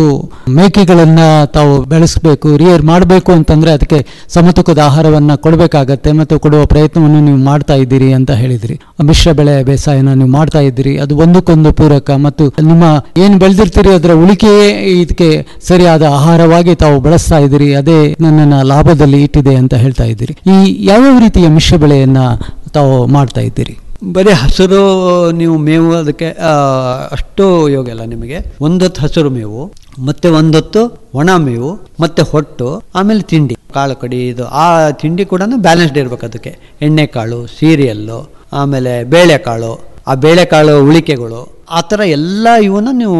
ಮೇಕೆಗಳನ್ನು ತಾವು ಬೆಳೆಸಬೇಕು ರಿಯರ್ ಮಾಡಬೇಕು ಅಂತಂದ್ರೆ ಅದಕ್ಕೆ ಸಮತೂಕದ ಆಹಾರವನ್ನು ಕೊಡಬೇಕಾಗತ್ತೆ ಮತ್ತು ಕೊಡುವ ಪ್ರಯತ್ನವನ್ನು ನೀವು ಮಾಡ್ತಾ ಇದ್ದೀರಿ ಅಂತ ಹೇಳಿದ್ರಿ ಮಿಶ್ರ ಬೆಳೆ ಬೇಸಾಯನ ನೀವು ಮಾಡ್ತಾ ಇದ್ದೀರಿ ಅದು ಒಂದಕ್ಕೊಂದು ಪೂರಕ ಮತ್ತು ನಿಮ್ಮ ಏನು ಬೆಳೆದಿರ್ತೀರಿ ಅದರ ಉಳಿಕೆಯೇ ಇದಕ್ಕೆ ಸರಿಯಾದ ಆಹಾರವಾಗಿ ತಾವು ಬಳಸ್ತಾ ಇದ್ದೀರಿ ಅದೇ ನನ್ನನ್ನು ಲಾಭದಲ್ಲಿ ಇಟ್ಟಿದೆ ಅಂತ ಹೇಳ್ತಾ ಇದ್ದೀರಿ ಈ ಯಾವ್ಯಾವ ರೀತಿಯ ಮಿಶ್ರ ಬೆಳೆಯನ್ನ ತಾವು ಮಾಡ್ತಾ ಇದ್ದೀರಿ ಬರೀ ಹಸಿರು ನೀವು ಮೇವು ಅದಕ್ಕೆ ಆ, ಅಷ್ಟು ಯೋಗ ಇಲ್ಲ ನಿಮಗೆ ಒಂದೊತ್ತು ಹಸಿರು ಮೇವು ಮತ್ತೆ ಒಂದೊತ್ತು ಒಣ ಮೇವು ಮತ್ತೆ ಹೊಟ್ಟು ಆಮೇಲೆ ತಿಂಡಿ ಕಾಳು ಕಡಿ ಇದು ಆ ತಿಂಡಿ ಕೂಡ ಬ್ಯಾಲೆನ್ಸ್ಡ್ ಇರ್ಬೇಕು ಅದಕ್ಕೆ ಎಣ್ಣೆಕಾಳು ಸೀರಿಯಲ್ಲು ಆಮೇಲೆ ಬೇಳೆಕಾಳು ಆ ಬೇಳೆಕಾಳು ಉಳಿಕೆಗಳು ಆ ಥರ ಎಲ್ಲ ಇವನ್ನ ನೀವು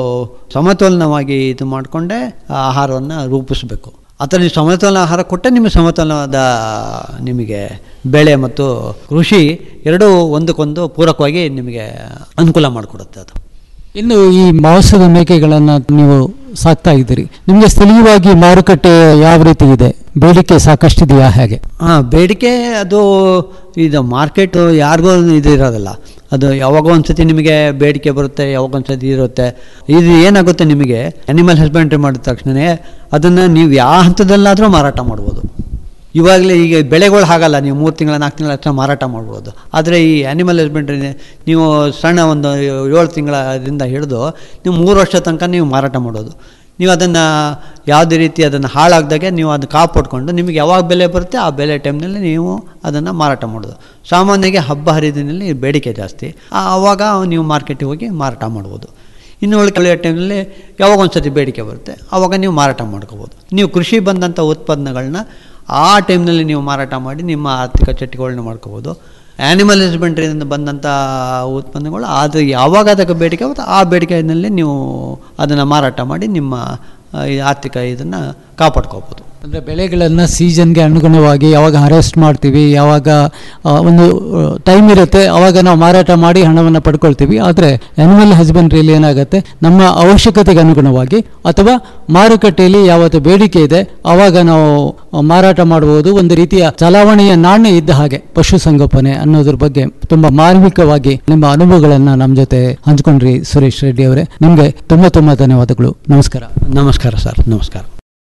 ಸಮತೋಲನವಾಗಿ ಇದು ಮಾಡಿಕೊಂಡೇ ಆಹಾರವನ್ನು ರೂಪಿಸಬೇಕು ಆ ಥರ ನೀವು ಸಮತೋಲನ ಆಹಾರ ಕೊಟ್ಟರೆ ನಿಮಗೆ ಸಮತೋಲನವಾದ ನಿಮಗೆ ಬೆಳೆ ಮತ್ತು ಕೃಷಿ ಎರಡೂ ಒಂದಕ್ಕೊಂದು ಪೂರಕವಾಗಿ ನಿಮಗೆ ಅನುಕೂಲ ಮಾಡಿಕೊಡುತ್ತೆ ಅದು ಇನ್ನು ಈ ಮಾಂಸದ ಮೇಕೆಗಳನ್ನು ನೀವು ಸಾಕ್ತಾ ಇದ್ದೀರಿ ನಿಮಗೆ ಸ್ಥಳೀಯವಾಗಿ ಮಾರುಕಟ್ಟೆ ಯಾವ ರೀತಿ ಇದೆ ಬೇಡಿಕೆ ಸಾಕಷ್ಟಿದೆಯಾ ಹೇಗೆ ಹಾಂ ಬೇಡಿಕೆ ಅದು ಇದು ಮಾರ್ಕೆಟು ಯಾರಿಗೂ ಇದು ಇರೋದಿಲ್ಲ ಅದು ಯಾವಾಗ ಒಂದ್ಸತಿ ನಿಮಗೆ ಬೇಡಿಕೆ ಬರುತ್ತೆ ಯಾವಾಗ ಒಂದ್ಸತಿ ಇರುತ್ತೆ ಇದು ಏನಾಗುತ್ತೆ ನಿಮಗೆ ಅನಿಮಲ್ ಹಸ್ಬೆಂಡ್ರಿ ಮಾಡಿದ ತಕ್ಷಣವೇ ಅದನ್ನು ನೀವು ಯಾವ ಹಂತದಲ್ಲಾದರೂ ಮಾರಾಟ ಮಾಡ್ಬೋದು ಇವಾಗಲೇ ಈಗ ಬೆಳೆಗಳು ಹಾಗಲ್ಲ ನೀವು ಮೂರು ತಿಂಗಳ ನಾಲ್ಕು ತಿಂಗಳ ತಕ್ಷಣ ಮಾರಾಟ ಮಾಡ್ಬೋದು ಆದರೆ ಈ ಆ್ಯನಿಮಲ್ ಹಸ್ಬೆಂಡ್ರಿ ನೀವು ಸಣ್ಣ ಒಂದು ಏಳು ತಿಂಗಳದಿಂದ ಹಿಡಿದು ನೀವು ಮೂರು ವರ್ಷ ತನಕ ನೀವು ಮಾರಾಟ ಮಾಡೋದು ನೀವು ಅದನ್ನು ಯಾವುದೇ ರೀತಿ ಅದನ್ನು ಹಾಳಾಗ್ದಾಗೆ ನೀವು ಅದನ್ನು ಕಾಪಾಡ್ಕೊಂಡು ನಿಮಗೆ ಯಾವಾಗ ಬೆಲೆ ಬರುತ್ತೆ ಆ ಬೆಲೆ ಟೈಮ್ನಲ್ಲಿ ನೀವು ಅದನ್ನು ಮಾರಾಟ ಮಾಡೋದು ಸಾಮಾನ್ಯವಾಗಿ ಹಬ್ಬ ಹರಿದಿನಲ್ಲಿ ಬೇಡಿಕೆ ಜಾಸ್ತಿ ಆ- ಆವಾಗ ನೀವು ಮಾರ್ಕೆಟಿಗೆ ಹೋಗಿ ಮಾರಾಟ ಮಾಡ್ಬೋದು ಇನ್ನು ಉಳಿದ ಟೈಮ್ನಲ್ಲಿ ಯಾವಾಗ ಒಂದು ಸತಿ ಬೇಡಿಕೆ ಬರುತ್ತೆ ಆವಾಗ ನೀವು ಮಾರಾಟ ಮಾಡ್ಕೋಬೋದು ನೀವು ಕೃಷಿ ಬಂದಂಥ ಉತ್ಪನ್ನಗಳನ್ನ ಆ ಟೈಮ್ನಲ್ಲಿ ನೀವು ಮಾರಾಟ ಮಾಡಿ ನಿಮ್ಮ ಆರ್ಥಿಕ ಚಟುವಟಿಕೆಗಳನ್ನ ಮಾಡ್ಕೋಬೋದು ಆ್ಯನಿಮಲ್ ಹಸ್ಬೆಂಡ್ರಿಯಿಂದ ಬಂದಂಥ ಉತ್ಪನ್ನಗಳು ಅದು ಯಾವಾಗ ಅದಕ್ಕೆ ಬೇಡಿಕೆ ಆಗುತ್ತೆ ಆ ಬೇಡಿಕೆಯಲ್ಲಿ ನೀವು ಅದನ್ನು ಮಾರಾಟ ಮಾಡಿ ನಿಮ್ಮ ಆ, ಈ ಆರ್ಥಿಕ ಇದನ್ನು ಕಾಪಾಡ್ಕೋಬೋದು ಅಂದರೆ ಬೆಳೆಗಳನ್ನು ಸೀಸನ್ಗೆ ಅನುಗುಣವಾಗಿ ಯಾವಾಗ ಹಾರೆಸ್ಟ್ ಮಾಡ್ತೀವಿ ಯಾವಾಗ ಆ, ಒಂದು ಟೈಮ್ ಇರುತ್ತೆ ಅವಾಗ ನಾವು ಮಾರಾಟ ಮಾಡಿ ಹಣವನ್ನು ಪಡ್ಕೊಳ್ತೀವಿ ಆದರೆ ಆ್ಯನಿಮಲ್ ಹಸ್ಬೆಂಡ್ರಿಯಲ್ಲಿ ಏನಾಗುತ್ತೆ ನಮ್ಮ ಅವಶ್ಯಕತೆಗೆ ಅನುಗುಣವಾಗಿ ಅಥವಾ ಮಾರುಕಟ್ಟೆಯಲ್ಲಿ ಯಾವತ್ತು ಬೇಡಿಕೆ ಇದೆ ಆವಾಗ ನಾವು ಮಾರಾಟ ಮಾಡಬಹುದು ಒಂದು ರೀತಿಯ ಚಲಾವಣೆಯ ನಾಣ್ಯ ಇದ್ದ ಹಾಗೆ ಪಶುಸಂಗೋಪನೆ ಅನ್ನೋದ್ರ ಬಗ್ಗೆ ತುಂಬಾ ಮಾರ್ಮಿಕವಾಗಿ ನಿಮ್ಮ ಅನುಭವಗಳನ್ನು ನಮ್ಮ ಜೊತೆ ಹಂಚ್ಕೊಂಡ್ರಿ ಸುರೇಶ್ ರೆಡ್ಡಿ ಅವರೇ ನಿಮಗೆ ತುಂಬಾ ತುಂಬಾ ಧನ್ಯವಾದಗಳು ನಮಸ್ಕಾರ ನಮಸ್ಕಾರ ಸರ್ ನಮಸ್ಕಾರ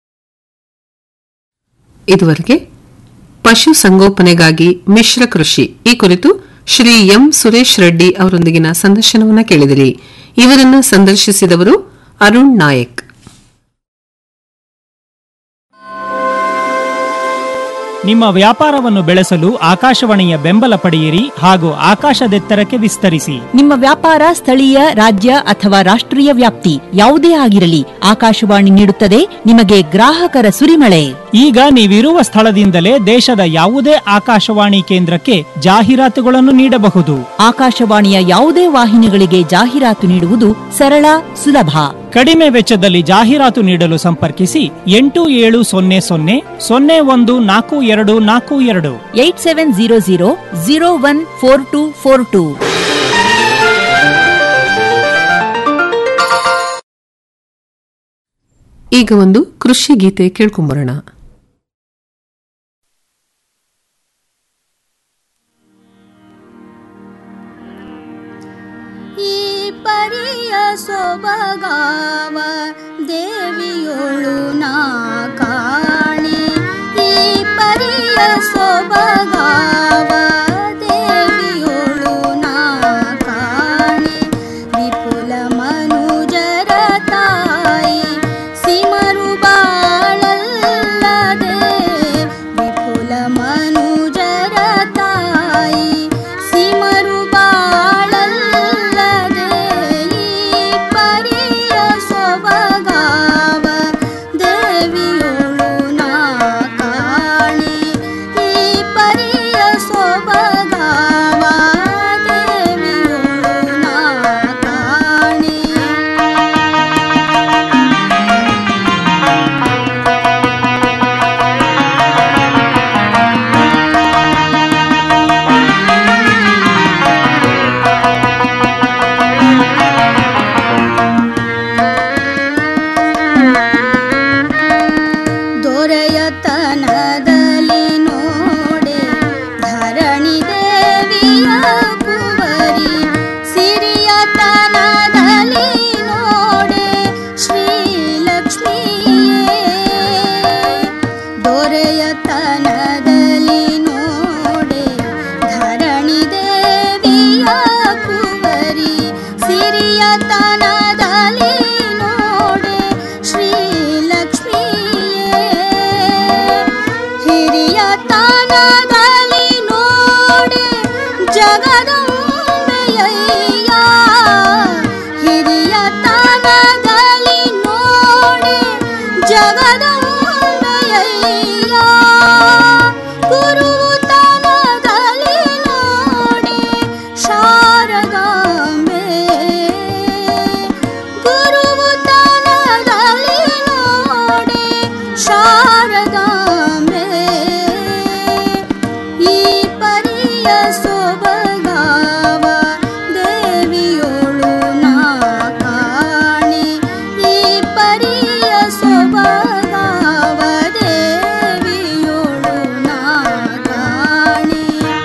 ಇದುವರೆಗೆ ಪಶು ಸಂಗೋಪನೆಗಾಗಿ ಮಿಶ್ರ ಕೃಷಿ ಈ ಕುರಿತು ಶ್ರೀ ಎಂ ಸುರೇಶ್ ರೆಡ್ಡಿ ಅವರೊಂದಿಗಿನ ಸಂದರ್ಶನವನ್ನ ಕೇಳಿದಿರಿ ಇವರನ್ನ ಸಂದರ್ಶಿಸಿದವರು ಅರುಣ್ ನಾಯಕ್ ನಿಮ್ಮ ವ್ಯಾಪಾರವನ್ನು ಬೆಳೆಸಲು ಆಕಾಶವಾಣಿಯ ಬೆಂಬಲ ಪಡೆಯಿರಿ ಹಾಗೂ ಆಕಾಶದೆತ್ತರಕ್ಕೆ ವಿಸ್ತರಿಸಿ ನಿಮ್ಮ ವ್ಯಾಪಾರ ಸ್ಥಳೀಯ ರಾಜ್ಯ ಅಥವಾ ರಾಷ್ಟ್ರೀಯ ವ್ಯಾಪ್ತಿ ಯಾವುದೇ ಆಗಿರಲಿ ಆಕಾಶವಾಣಿ ನೀಡುತ್ತದೆ ನಿಮಗೆ ಗ್ರಾಹಕರ ಸುರಿಮಳೆ ಈಗ ನೀವಿರುವ ಸ್ಥಳದಿಂದಲೇ ದೇಶದ ಯಾವುದೇ ಆಕಾಶವಾಣಿ ಕೇಂದ್ರಕ್ಕೆ ಜಾಹೀರಾತುಗಳನ್ನು ನೀಡಬಹುದು ಆಕಾಶವಾಣಿಯ ಯಾವುದೇ ವಾಹಿನಿಗಳಿಗೆ ಜಾಹೀರಾತು ನೀಡುವುದು ಸರಳ ಸುಲಭ ಕಡಿಮೆ ವೆಚ್ಚದಲ್ಲಿ ಜಾಹೀರಾತು ನೀಡಲು ಸಂಪರ್ಕಿಸಿ ಎಂಟು ಏಳು ಸೊನ್ನೆ ಸೊನ್ನೆ ಸೊನ್ನೆ ಒಂದು ನಾಲ್ಕು ಎರಡು ನಾಲ್ಕು ಎರಡು eight seven zero zero zero one four two four two ಈಗ ಒಂದು ಕೃಷಿ ಗೀತೆ ಕೇಳ್ಕೊಂಬರೋಣ ಈ ಪರಿಯ ಸೊಬಗಾವ ದೇವಿಯೊಳು ನಾ ಕಾಣೆ ಈ ಪರಿಯ ಸೊಬಗಾವ ದೇವಿಯೊಳು ನಾ ಕಾಣೆ ವಿಪುಲ ಮನುಜರ ತಾಯಿ ಸಿಮರು ಬಾಳಲ್ಲದೆ ವಿಪುಲ ಮನುಜರ ತಾಯಿ ಸಿಮರು ಬಾಳಲ್ಲದೆ ಈ ಪರಿಯ ಸೊಬಗಾವ ದೇವಿಯೊಳು ನಾ ಕಾಣೆ ಈ ಪರಿಯ ಸೊಬಗಾವ ದೇವಿಯೊಳು ನಾ ಕಾಣೆ ದೊರೆಯತನದಲ್ಲಿ ನೋಡೆ ಧರಣಿ ದೇವಿಯ ಕುವರಿ ಸಿರಿಯತನದಲ್ಲಿ ನೋಡೆ ಶ್ರೀಲಕ್ಷ್ಮಿಯೇ ದೊರೆಯತನದಲ್ಲಿ ನೋಡೆ ಧರಣಿ ದೇವಿಯ ಕುವರಿ ಸಿರಿಯತನದಲ್ಲಿ ನೋಡೆ ಶ್ರೀಲಕ್ಷ್ಮಿಯೇ ಹಿರಿಯ ತಾನದಲ್ಲಿ ನೋಡೆ ಜಗದಂಬೆಯಯ್ಯ ಹಿರಿಯ ತಾನದಲ್ಲಿ ನೋಡೆ ಜಗದಂಬೆಯಯ್ಯ ಗುರು ತಾನದಲ್ಲಿ ನೋಡೆ ಶಾರದಾಂಬೆ ಗುರು ತಾನದಲ್ಲಿ ನೋಡೆ ಶಾರದಾಂಬೆ ಈ ಪರಿಯ ಸೊಬಗಾವ ದೇವಿಯೊಳು ನಾ ಕಾಣೆ ಈ ಪರಿಯ ಸೊಬಗಾವ ದೇವಿಯೊಳು ನಾ ಕಾಣೆ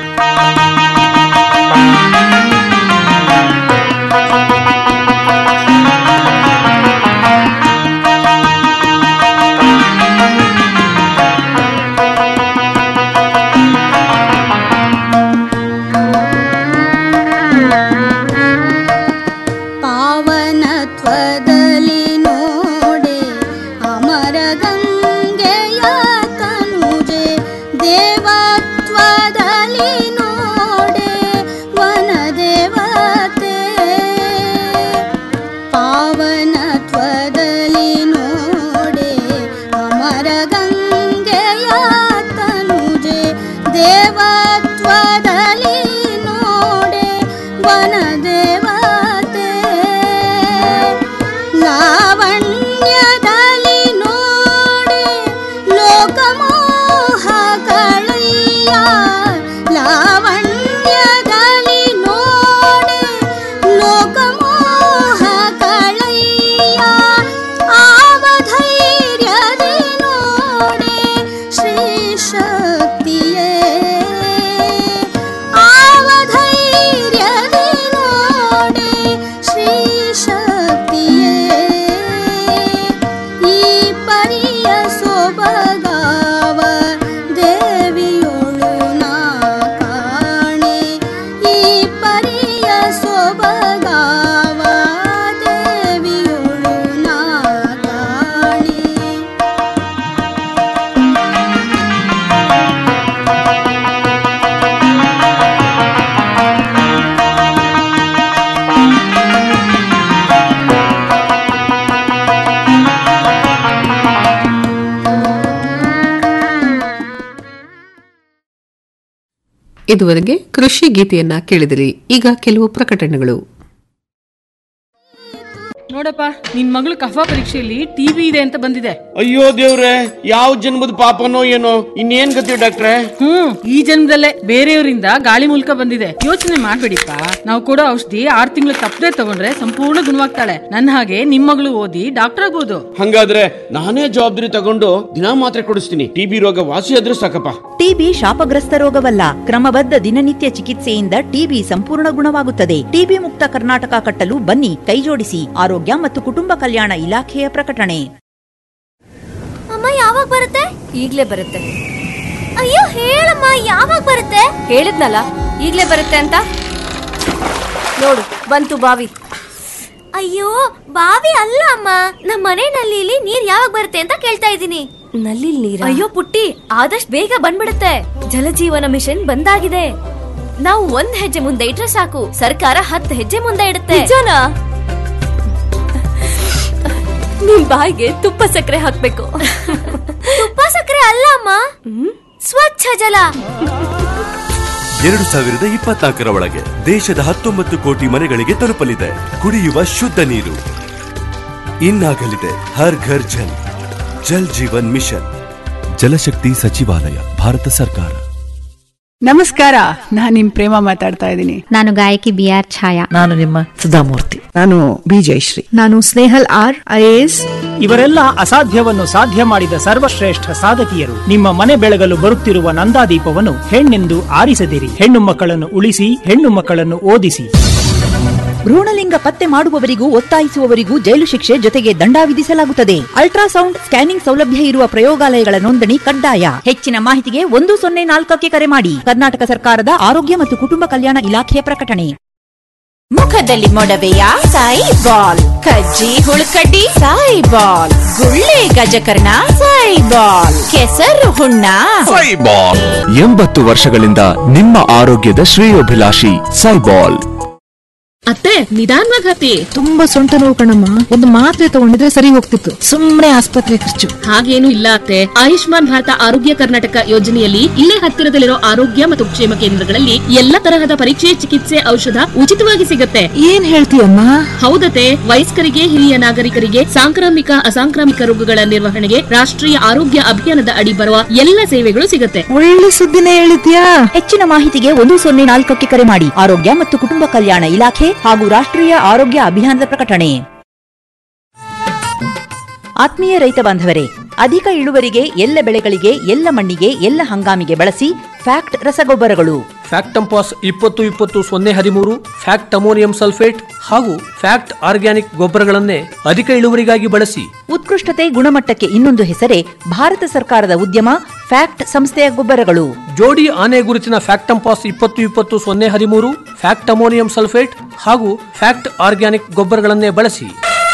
ಪಾವನತ್ವದಲ್ಲಿ ನೋಡೆ ಅಮರ ಗಂಗೆಯ ತನುಜೆ ದೇವತ್ವದಲ್ಲಿ ನೋಡೆ ವನದೇವತೆ ಪಾವನತ್ವದಲ್ಲಿ ನೋಡೆ ಅಮರ ಗಂಗೆಯ ತನುಜೆ ದೇವತ್ವದಲ್ಲಿ ನೋಡೆ ವನದೇವತೆ ಲಾವಣ್ಯದಲ್ಲಿ ನೋಡೆ ಲೋಕಮೋಹ ಕಳೆಯ ಲಾವಣ್ಯದಲ್ಲಿ ನೋಡೆ ಲೋಕಮೋಹ ಕಳೆಯ ಆವಧೈರ್ಯದಿ ನೋಡೆ ಶ್ರೀ ಶಕ್ತಿಯೇ ಆವಧೈರ್ಯದಿ ನೋಡೆ ಇದುವರೆಗೆ ಕೃಷಿ ಗೀತೆಯನ್ನ ಕೇಳಿದಿರಿ ಈಗ ಕೆಲವು ಪ್ರಕಟಣೆಗಳು ನೋಡಪ್ಪ ನಿನ್ ಮಗಳು ಕಫ ಪರೀಕ್ಷೆಯಲ್ಲಿ ಟಿವಿ ಇದೆ ಅಂತ ಬಂದಿದೆ ಅಯ್ಯೋ ದೇವ್ರೆ ಯಾವ ಜನ್ಮದ ಪಾಪನೋ ಏನೋ ಇನ್ನೇನ್ ಗತಿ ಡಾಕ್ಟ್ರೆ ಹ್ಮ್ ಈ ಜನ್ಮದಲ್ಲೇ ಬೇರೆಯವರಿಂದ ಗಾಳಿ ಮೂಲಕ ಬಂದಿದೆ ಯೋಚನೆ ಮಾಡ್ಬೇಡಿಪ್ಪ ನಾವು ಕೊಡೋ ಔಷಧಿ ಆರ್ ತಿಂಗಳು ತಪ್ಪದೆ ತಗೊಂಡ್ರೆ ಸಂಪೂರ್ಣ ಗುಣವಾಗ್ತಾಳೆ ನನ್ನ ಹಾಗೆ ನಿಮ್ ಮಗಳು ಓದಿ ಡಾಕ್ಟರ್ ಆಗ್ಬೋದು ಹಂಗಾದ್ರೆ ನಾನೇ ಜವಾಬ್ದಾರಿ ತಗೊಂಡು ದಿನಾ ಮಾತ್ರೆ ಕೊಡಿಸ್ತೀನಿ ಟಿಬಿ ರೋಗ ವಾಸಿ ಆದ್ರೂ ಸಾಕಪ್ಪ ಟಿಬಿ ಶಾಪಗ್ರಸ್ತ ರೋಗವಲ್ಲ ಕ್ರಮಬದ್ಧ ದಿನನಿತ್ಯ ಚಿಕಿತ್ಸೆಯಿಂದ ಟಿಬಿ ಸಂಪೂರ್ಣ ಗುಣವಾಗುತ್ತದೆ ಟಿಬಿ ಮುಕ್ತ ಕರ್ನಾಟಕ ಕಟ್ಟಲು ಬನ್ನಿ ಕೈಜೋಡಿಸಿ ಆರೋಗ್ಯ ಮತ್ತು ಕುಟುಂಬ ಕಲ್ಯಾಣ ಇಲಾಖೆಯ ಪ್ರಕಟಣೆ ಅಮ್ಮ ಯಾವಾಗ ಬರುತ್ತೆ ಈಗ್ಲೇ ಬರುತ್ತೆ ಅಯ್ಯೋ ಹೇಳಮ್ಮ ಯಾವಾಗ ಬರುತ್ತೆ ಹೇಳಿದ್ನಲ್ಲ ಈಗ್ಲೇ ಬರುತ್ತೆ ಅಂತ ನೋಡು ಬಂತು ಬಾವಿ ಅಯ್ಯೋ ಬಾವಿ ಅಲ್ಲ ಅಮ್ಮ ನಮ್ಮ ಮನೆ ನಲ್ಲಿಲಿ ನೀರ್ ಯಾವಾಗ ಬರುತ್ತೆ ಅಂತ ಕೇಳ್ತಾ ಇದ್ದೀನಿ ನಲ್ಲಿ ನೀರ ಅಯ್ಯೋ ಪುಟ್ಟಿ ಆದಷ್ಟು ಬೇಗ ಬಂದ್ಬಿಡುತ್ತೆ ಜಲಜೀವನ ಮಿಷನ್ ಬಂದಾಗಿದೆ ನಾವು ಒಂದ್ ಹೆಜ್ಜೆ ಮುಂದೆ ಇಟ್ರೆ ಸಾಕು ಸರ್ಕಾರ ಹತ್ತು ಹೆಜ್ಜೆ ಮುಂದೆ ಇಡುತ್ತೆ ನಿಜನಾ ನಿಮ್ ಬಾಯಿಗೆ ತುಪ್ಪ ಸಕ್ಕರೆ ಹಾಕ್ಬೇಕು ತುಪ್ಪ ಸಕ್ಕರೆ ಅಲ್ಲ ಅಮ್ಮ ಸ್ವಚ್ಛ ಜಲ ಎರಡು ಸಾವಿರದ ಇಪ್ಪತ್ನಾಲ್ಕರ ಒಳಗೆ ದೇಶದ ಹತ್ತೊಂಬತ್ತು ಕೋಟಿ ಮನೆಗಳಿಗೆ ತಲುಪಲಿದೆ ಕುಡಿಯುವ ಶುದ್ಧ ನೀರು ಇನ್ನಾಗಲಿದೆ ಹರ್ ಘರ್ ಜಲ್ ಜಲ್ ಜೀವನ್ ಮಿಷನ್ ಜಲಶಕ್ತಿ ಸಚಿವಾಲಯ ಭಾರತ ಸರ್ಕಾರ ನಮಸ್ಕಾರ ನಾನ್ ನಿಮ್ ಪ್ರೇಮ ಮಾತಾಡ್ತಾ ಇದ್ದೀನಿ ನಾನು ಗಾಯಕಿ ಬಿ ಆರ್ ಛಾಯಾ ನಾನು ನಿಮ್ಮ ಸುಧಾಮೂರ್ತಿ ನಾನು ಬಿ ಜಯಶ್ರೀ ನಾನು ಸ್ನೇಹಲ್ ಆರ್ ಐಎಎಸ್ ಇವರೆಲ್ಲ ಅಸಾಧ್ಯವನ್ನು ಸಾಧ್ಯ ಮಾಡಿದ ಸರ್ವಶ್ರೇಷ್ಠ ಸಾಧಕಿಯರು ನಿಮ್ಮ ಮನೆ ಬೆಳಗಲು ಬರುತ್ತಿರುವ ನಂದಾದೀಪವನ್ನು ಹೆಣ್ಣೆಂದು ಆರಿಸದಿರಿ ಹೆಣ್ಣು ಮಕ್ಕಳನ್ನು ಉಳಿಸಿ ಹೆಣ್ಣು ಮಕ್ಕಳನ್ನು ಓದಿಸಿ ಭ್ರೂಣಲಿಂಗ ಪತ್ತೆ ಮಾಡುವವರಿಗೂ ಒತ್ತಾಯಿಸುವವರಿಗೂ ಜೈಲು ಶಿಕ್ಷೆ ಜೊತೆಗೆ ದಂಡ ವಿಧಿಸಲಾಗುತ್ತದೆ ಅಲ್ಟ್ರಾಸೌಂಡ್ ಸ್ಕ್ಯಾನಿಂಗ್ ಸೌಲಭ್ಯ ಇರುವ ಪ್ರಯೋಗಾಲಯಗಳ ನೋಂದಣಿ ಕಡ್ಡಾಯ ಹೆಚ್ಚಿನ ಮಾಹಿತಿಗೆ ಒಂದು ಸೊನ್ನೆ ನಾಲ್ಕಕ್ಕೆ ಕರೆ ಮಾಡಿ ಕರ್ನಾಟಕ ಸರ್ಕಾರದ ಆರೋಗ್ಯ ಮತ್ತು ಕುಟುಂಬ ಕಲ್ಯಾಣ ಇಲಾಖೆಯ ಪ್ರಕಟಣೆ ಮುಖದಲ್ಲಿ ಮೊಡವೆಯ ಸಾಯಿ ಬಾಲ್ ಕಜ್ಜಿ ಹುಳುಕಡ್ಡಿ ಸಾಯಿ ಬಾಲ್ ಗುಳ್ಳೆ ಗಜಕರ್ಣ ಸಾಯಿ ಬಾಲ್ ಕೆಸರು ಹುಣ್ಣ ಸೈಬಾಲ್ ಎಂಬತ್ತು ವರ್ಷಗಳಿಂದ ನಿಮ್ಮ ಆರೋಗ್ಯದ ಶ್ರೇಯೋಭಿಲಾಷಿ ಸೈಬಾಲ್ ಅತ್ತೆ ನಿಧಾನವಾಗಿ ಹತ್ತಿ ತುಂಬಾ ಸೊಂಟ ನೋವು ಕಣಮ್ಮ ಒಂದು ಮಾತ್ರೆ ತಗೊಂಡಿದ್ರೆ ಸರಿ ಹೋಗ್ತಿತ್ತು ಸುಮ್ನೆ ಆಸ್ಪತ್ರೆ ಖರ್ಚು ಹಾಗೇನು ಇಲ್ಲ ಅತ್ತೆ ಆಯುಷ್ಮಾನ್ ಭಾರತ ಆರೋಗ್ಯ ಕರ್ನಾಟಕ ಯೋಜನೆಯಲ್ಲಿ ಇಲ್ಲೇ ಹತ್ತಿರದಲ್ಲಿರೋ ಆರೋಗ್ಯ ಮತ್ತು ಕ್ಷೇಮ ಕೇಂದ್ರಗಳಲ್ಲಿ ಎಲ್ಲ ತರಹದ ಪರೀಕ್ಷೆ ಚಿಕಿತ್ಸೆ ಔಷಧ ಉಚಿತವಾಗಿ ಸಿಗುತ್ತೆ ಏನ್ ಹೇಳ್ತೀಯಮ್ಮ ಹೌದತೆ ವಯಸ್ಕರಿಗೆ ಹಿರಿಯ ನಾಗರಿಕರಿಗೆ ಸಾಂಕ್ರಾಮಿಕ ಅಸಾಂಕ್ರಾಮಿಕ ರೋಗಗಳ ನಿರ್ವಹಣೆಗೆ ರಾಷ್ಟ್ರೀಯ ಆರೋಗ್ಯ ಅಭಿಯಾನದ ಅಡಿ ಬರುವ ಎಲ್ಲ ಸೇವೆಗಳು ಸಿಗುತ್ತೆ ಒಳ್ಳೆ ಸುದ್ದಿನೇ ಹೇಳಿದ್ಯಾ ಹೆಚ್ಚಿನ ಮಾಹಿತಿಗೆ ಒಂದು ಸೊನ್ನೆ ನಾಲ್ಕಕ್ಕೆ ಕರೆ ಮಾಡಿ ಆರೋಗ್ಯ ಮತ್ತು ಕುಟುಂಬ ಕಲ್ಯಾಣ ಇಲಾಖೆ ಹಾಗೂ ರಾಷ್ಟ್ರೀಯ ಆರೋಗ್ಯ ಅಭಿಯಾನದ ಪ್ರಕಟಣೆ ಆತ್ಮೀಯ ರೈತ ಬಾಂಧವರೇ ಅಧಿಕ ಇಳುವರಿಗೆ ಎಲ್ಲ ಬೆಳೆಗಳಿಗೆ ಎಲ್ಲ ಮಣ್ಣಿಗೆ ಎಲ್ಲ ಹಂಗಾಮಿಗೆ ಬಳಸಿ ಫ್ಯಾಕ್ಟ್ ರಸಗೊಬ್ಬರಗಳು ಫ್ಯಾಕ್ಟಂಪಾಸ್ ಇಪ್ಪತ್ತು ಇಪ್ಪತ್ತು ಸೊನ್ನೆ ಹದಿಮೂರು ಫ್ಯಾಕ್ಟ್ ಅಮೋನಿಯಂ ಸಲ್ಫೇಟ್ ಹಾಗೂ ಫ್ಯಾಕ್ಟ್ ಆರ್ಗ್ಯಾನಿಕ್ ಗೊಬ್ಬರಗಳನ್ನೇ ಅಧಿಕ ಇಳುವರಿಗಾಗಿ ಬಳಸಿ ಉತ್ಕೃಷ್ಟತೆ ಗುಣಮಟ್ಟಕ್ಕೆ ಇನ್ನೊಂದು ಹೆಸರೇ ಭಾರತ ಸರ್ಕಾರದ ಉದ್ಯಮ ಫ್ಯಾಕ್ಟ್ ಸಂಸ್ಥೆಯ ಗೊಬ್ಬರಗಳು ಜೋಡಿ ಆನೆ ಗುರುತಿನ ಫ್ಯಾಕ್ಟಂಪಾಸ್ ಇಪ್ಪತ್ತು ಇಪ್ಪತ್ತು ಸೊನ್ನೆ ಹದಿಮೂರು ಫ್ಯಾಕ್ಟ್ ಅಮೋನಿಯಂ ಸಲ್ಫೇಟ್ ಹಾಗೂ ಫ್ಯಾಕ್ಟ್ ಆರ್ಗ್ಯಾನಿಕ್ ಗೊಬ್ಬರಗಳನ್ನೇ ಬಳಸಿ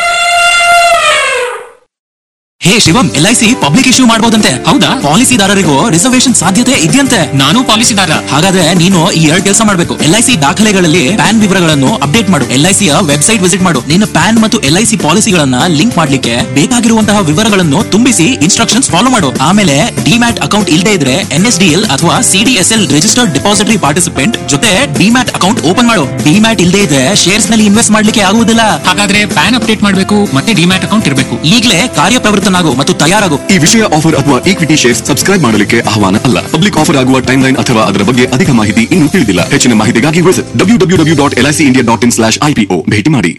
ಹೇ Shivam L I C public issue ಮಾಡಬಹುದಂತೆ ಹೌದಾ ಪಾಲಿಸಿದಾರರಿಗೂ ರಿಸರ್ವೇಶನ್ ಸಾಧ್ಯತೆ ಇದೆಯಂತೆ ನಾನು ಪಾಲಿಸಿದಾರ ಹಾಗಾದ್ರೆ ನೀನು ಈ ಎರಡು ಕೆಲಸ ಮಾಡಬೇಕು ಎಲ್ ಐ ಸಿ ದಾಖಲೆಗಳಲ್ಲಿ ಪ್ಯಾನ್ ವಿವರಗಳನ್ನು ಅಪ್ಡೇಟ್ ಮಾಡು ಎಲ್ ಐ ಸಿಯ ವೆಬ್ಸೈಟ್ ವಿಸಿಟ್ ಮಾಡು ನಿನ್ನ ಪ್ಯಾನ್ ಮತ್ತು ಎಲ್ ಐ ಸಿ ಪಾಲಿಸಿಗಳನ್ನ ಲಿಂಕ್ ಮಾಡ್ಲಿಕ್ಕೆ ಬೇಕಾಗಿರುವಂತಹ ವಿವರಗಳನ್ನು ತುಂಬಿಸಿ ಇನ್ಸ್ಟ್ರಕ್ಷನ್ಸ್ ಫಾಲೋ ಮಾಡು ಆಮೇಲೆ ಡಿಮ್ಯಾಟ್ ಅಕೌಂಟ್ ಇಲ್ಲದೆ ಇದ್ರೆ ಎನ್ ಎಸ್ ಡಿ ಎಲ್ ಅಥವಾ ಸಿಡಿಎಸ್ಎಲ್ ರಿಜಿಸ್ಟರ್ಡ್ ಡಿಪಾಸಿಟರಿ ಪಾರ್ಟಿಸಿಪೆಂಟ್ ಜೊತೆ ಡಿಮ್ಯಾಟ್ ಅಕೌಂಟ್ ಓಪನ್ ಮಾಡು ಡಿಮ್ಯಾಟ್ ಇಲ್ಲದೆ ಇದ್ರೆ ಶೇರ್ಸ್ ನಲ್ಲಿ ಇನ್ವೆಸ್ಟ್ ಮಾಡ್ಲಿಕ್ಕೆ ಆಗುವುದಿಲ್ಲ ಹಾಗಾದ್ರೆ ಪ್ಯಾನ್ ಅಪ್ಡೇಟ್ ಮಾಡಬೇಕು ಮತ್ತೆ ಡಿಮ್ಯಾಟ್ ಅಕೌಂಟ್ ಇರಬೇಕು ಈಗಲೇ ಕಾರ್ಯಪ್ರವೃತ್ತನಾಗು ಮತ್ತು ತಯಾರಾಗು ಈ ವಿಷಯ ಆಫರ್ ಅಥವಾ ಈಕ್ವಿಟಿ ಶೇರ್ಸ್ ಸಬ್ಸ್ಕ್ರೈಬ್ ಮಾಡಲಿಕ್ಕೆ ಆಹ್ವಾನ ಅಲ್ಲ ಪಬ್ಲಿಕ್ ಆಫರ್ ಆಗುವ ಟೈಮ್ ಲೈನ್ ಅಥವಾ ಅದರ ಬಗ್ಗೆ ಅಧಿಕ ಮಾಹಿತಿ ಇನ್ನೂ ತಿಳಿದಿಲ್ಲ ಹೆಚ್ಚಿನ ಮಾಹಿತಿಗಾಗಿ visit W W W dot L India dot in slash IPO ಭೇಟಿ ಮಾಡಿ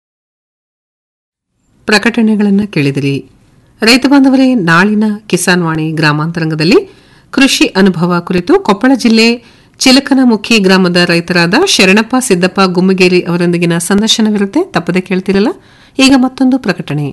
ಪ್ರಕಟಣೆಗಳನ್ನು ಕೇಳಿದಿರಿ ರೈತ ಬಾಂಧವರೇ ನಾಳಿನ ಕಿಸಾನ್ ವಾಣಿ ಗ್ರಾಮಾಂತರಂಗದಲ್ಲಿ ಕೃಷಿ ಅನುಭವ ಕುರಿತು ಕೊಪ್ಪಳ ಜಿಲ್ಲೆ ಚಿಲಕನಮುಖಿ ಗ್ರಾಮದ ರೈತರಾದ ಶರಣಪ್ಪ ಸಿದ್ದಪ್ಪ ಗುಮ್ಮಗೇರಿ ಅವರೊಂದಿಗಿನ ಸಂದರ್ಶನವಿರುತ್ತೆ ತಪ್ಪದೆ ಕೇಳ್ತಿರಲ್ಲ ಈಗ ಮತ್ತೊಂದು ಪ್ರಕಟಣೆ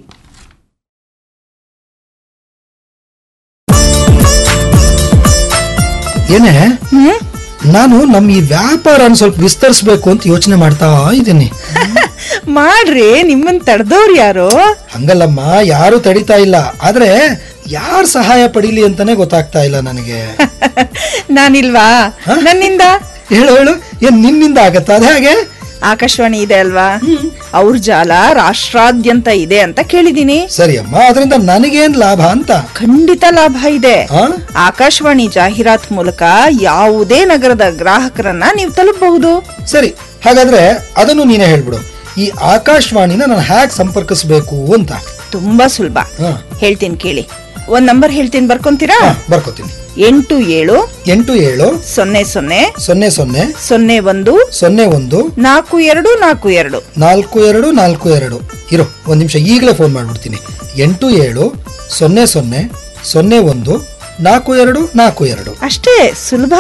ಏನೇ ನಾನು ನಮ್ಮ ಈ ವ್ಯಾಪಾರನ ಸ್ವಲ್ಪ ವಿಸ್ತರಿಸ್ಬೇಕು ಅಂತ ಯೋಚನೆ ಮಾಡ್ತಾ ಇದ್ದೀನಿ ಮಾಡ್ರಿ ನಿಮ್ಮನ್ ತಡೆದವ್ರು ಯಾರು ಹಂಗಲ್ಲಮ್ಮ ಯಾರು ತಡಿತಾ ಇಲ್ಲ ಆದ್ರೆ ಯಾರ್ ಸಹಾಯ ಪಡೀಲಿ ಅಂತಾನೆ ಗೊತ್ತಾಗ್ತಾ ಇಲ್ಲ ನನಗೆ ನಾನಿಲ್ವಾ ನನ್ನಿಂದ ಹೇಳು ಹೇಳು ಏನ್ ನಿನ್ನಿಂದ ಆಗತ್ತಾ ಅದೇ ಹಾಗೆ ಆಕಾಶವಾಣಿ ಇದೆ ಅಲ್ವಾ ಅವ್ರ ಜಾಲ ರಾಷ್ಟ್ರಾದ್ಯಂತ ಇದೆ ಅಂತ ಕೇಳಿದೀನಿ ಸರಿ ಅಮ್ಮ ಅದರಿಂದ ನನಗೇನ್ ಲಾಭ ಅಂತ ಖಂಡಿತ ಲಾಭ ಇದೆ ಆಕಾಶವಾಣಿ ಜಾಹೀರಾತ್ ಮೂಲಕ ಯಾವುದೇ ನಗರದ ಗ್ರಾಹಕರನ್ನ ನೀವು ತಲುಪಬಹುದು ಸರಿ ಹಾಗಾದ್ರೆ ಅದನ್ನು ನೀನೇ ಹೇಳ್ಬಿಡು ಈ ಆಕಾಶವಾಣಿನ ನಾನು ಹ್ಯಾಕ್ ಸಂಪರ್ಕಿಸಬೇಕು ಅಂತ ತುಂಬಾ ಸುಲಭ ಹೇಳ್ತೀನಿ ಕೇಳಿ ಒಂದ್ ನಂಬರ್ ಹೇಳ್ತೀನಿ ಬರ್ಕೊಂತೀರಾ ಬರ್ಕೋತೀನಿ ಎಂಟು ಏಳು ಎಂಟು ಏಳು ಸೊನ್ನೆ ಸೊನ್ನೆ ಸೊನ್ನೆ ಸೊನ್ನೆ ಸೊನ್ನೆ ಒಂದು ಸೊನ್ನೆ ಒಂದು ನಾಲ್ಕು ಎರಡು ನಾಲ್ಕು ಎರಡು ನಾಲ್ಕು ಎರಡು ನಾಲ್ಕು ಎರಡು ಇರೋ ಒಂದ್ ನಿಮಿಷ ಈಗಲೇ ಫೋನ್ ಮಾಡ್ಬಿಡ್ತೀನಿ ಎಂಟು ಏಳು ಸೊನ್ನೆ ಸೊನ್ನೆ ಸೊನ್ನೆ ಒಂದು ನಾಲ್ಕು ಎರಡು ನಾಲ್ಕು ಎರಡು ಅಷ್ಟೇ ಸುಲಭ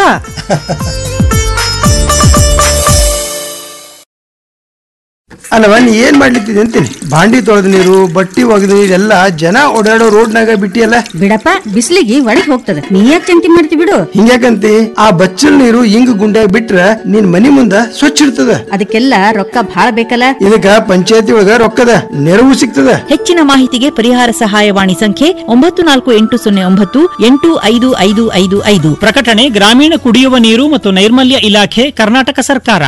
ಅಲ್ಲವ ನೀ ಏನ್ ಮಾಡ್ಲಿತ್ತಿದೆ ಅಂತೀನಿ ಬಾಂಡಿ ತೊಳೆದ ನೀರು ಬಟ್ಟಿ ಒಗೆದ ನೀರೆಲ್ಲ ಜನ ಓಡಾಡೋ ರೋಡ್ನಾಗ ಬಿಟ್ಟಿಯಲ್ಲ ಬಿಡಪ್ಪ ಬಿಸಿಲಿಗೆ ಒಳಗೆ ಹೋಗ್ತದೆ ನೀ ಯಾಕೆ ಚಿಂತೆ ಮಾಡ್ತಿ ಬಿಡು ಹಿಂಗ್ಯಾಕಂತಿ ಆ ಬಚ್ಚಲ್ ನೀರು ಹಿಂಗ್ ಗುಂಡ್ಯಾಗ ಬಿಟ್ರ ನಿನ್ ಮನಿ ಮುಂದ ಸ್ವಚ್ಛ ಇರ್ತದ ಅದಕ್ಕೆಲ್ಲ ರೊಕ್ಕ ಭಾಳ ಬೇಕಲ್ಲ ಇದಕ್ಕ ಪಂಚಾಯತಿ ಒಳಗ ರೊಕ್ಕದ ನೆರವು ಸಿಗ್ತದ ಹೆಚ್ಚಿನ ಮಾಹಿತಿಗೆ ಪರಿಹಾರ ಸಹಾಯವಾಣಿ ಸಂಖ್ಯೆ ಒಂಬತ್ತು ನಾಲ್ಕು ಎಂಟು ಸೊನ್ನೆ ಒಂಬತ್ತು ಎಂಟು ಐದು ಐದು ಐದು ಐದು ಪ್ರಕಟಣೆ ಗ್ರಾಮೀಣ ಕುಡಿಯುವ ನೀರು ಮತ್ತು ನೈರ್ಮಲ್ಯ ಇಲಾಖೆ ಕರ್ನಾಟಕ ಸರ್ಕಾರ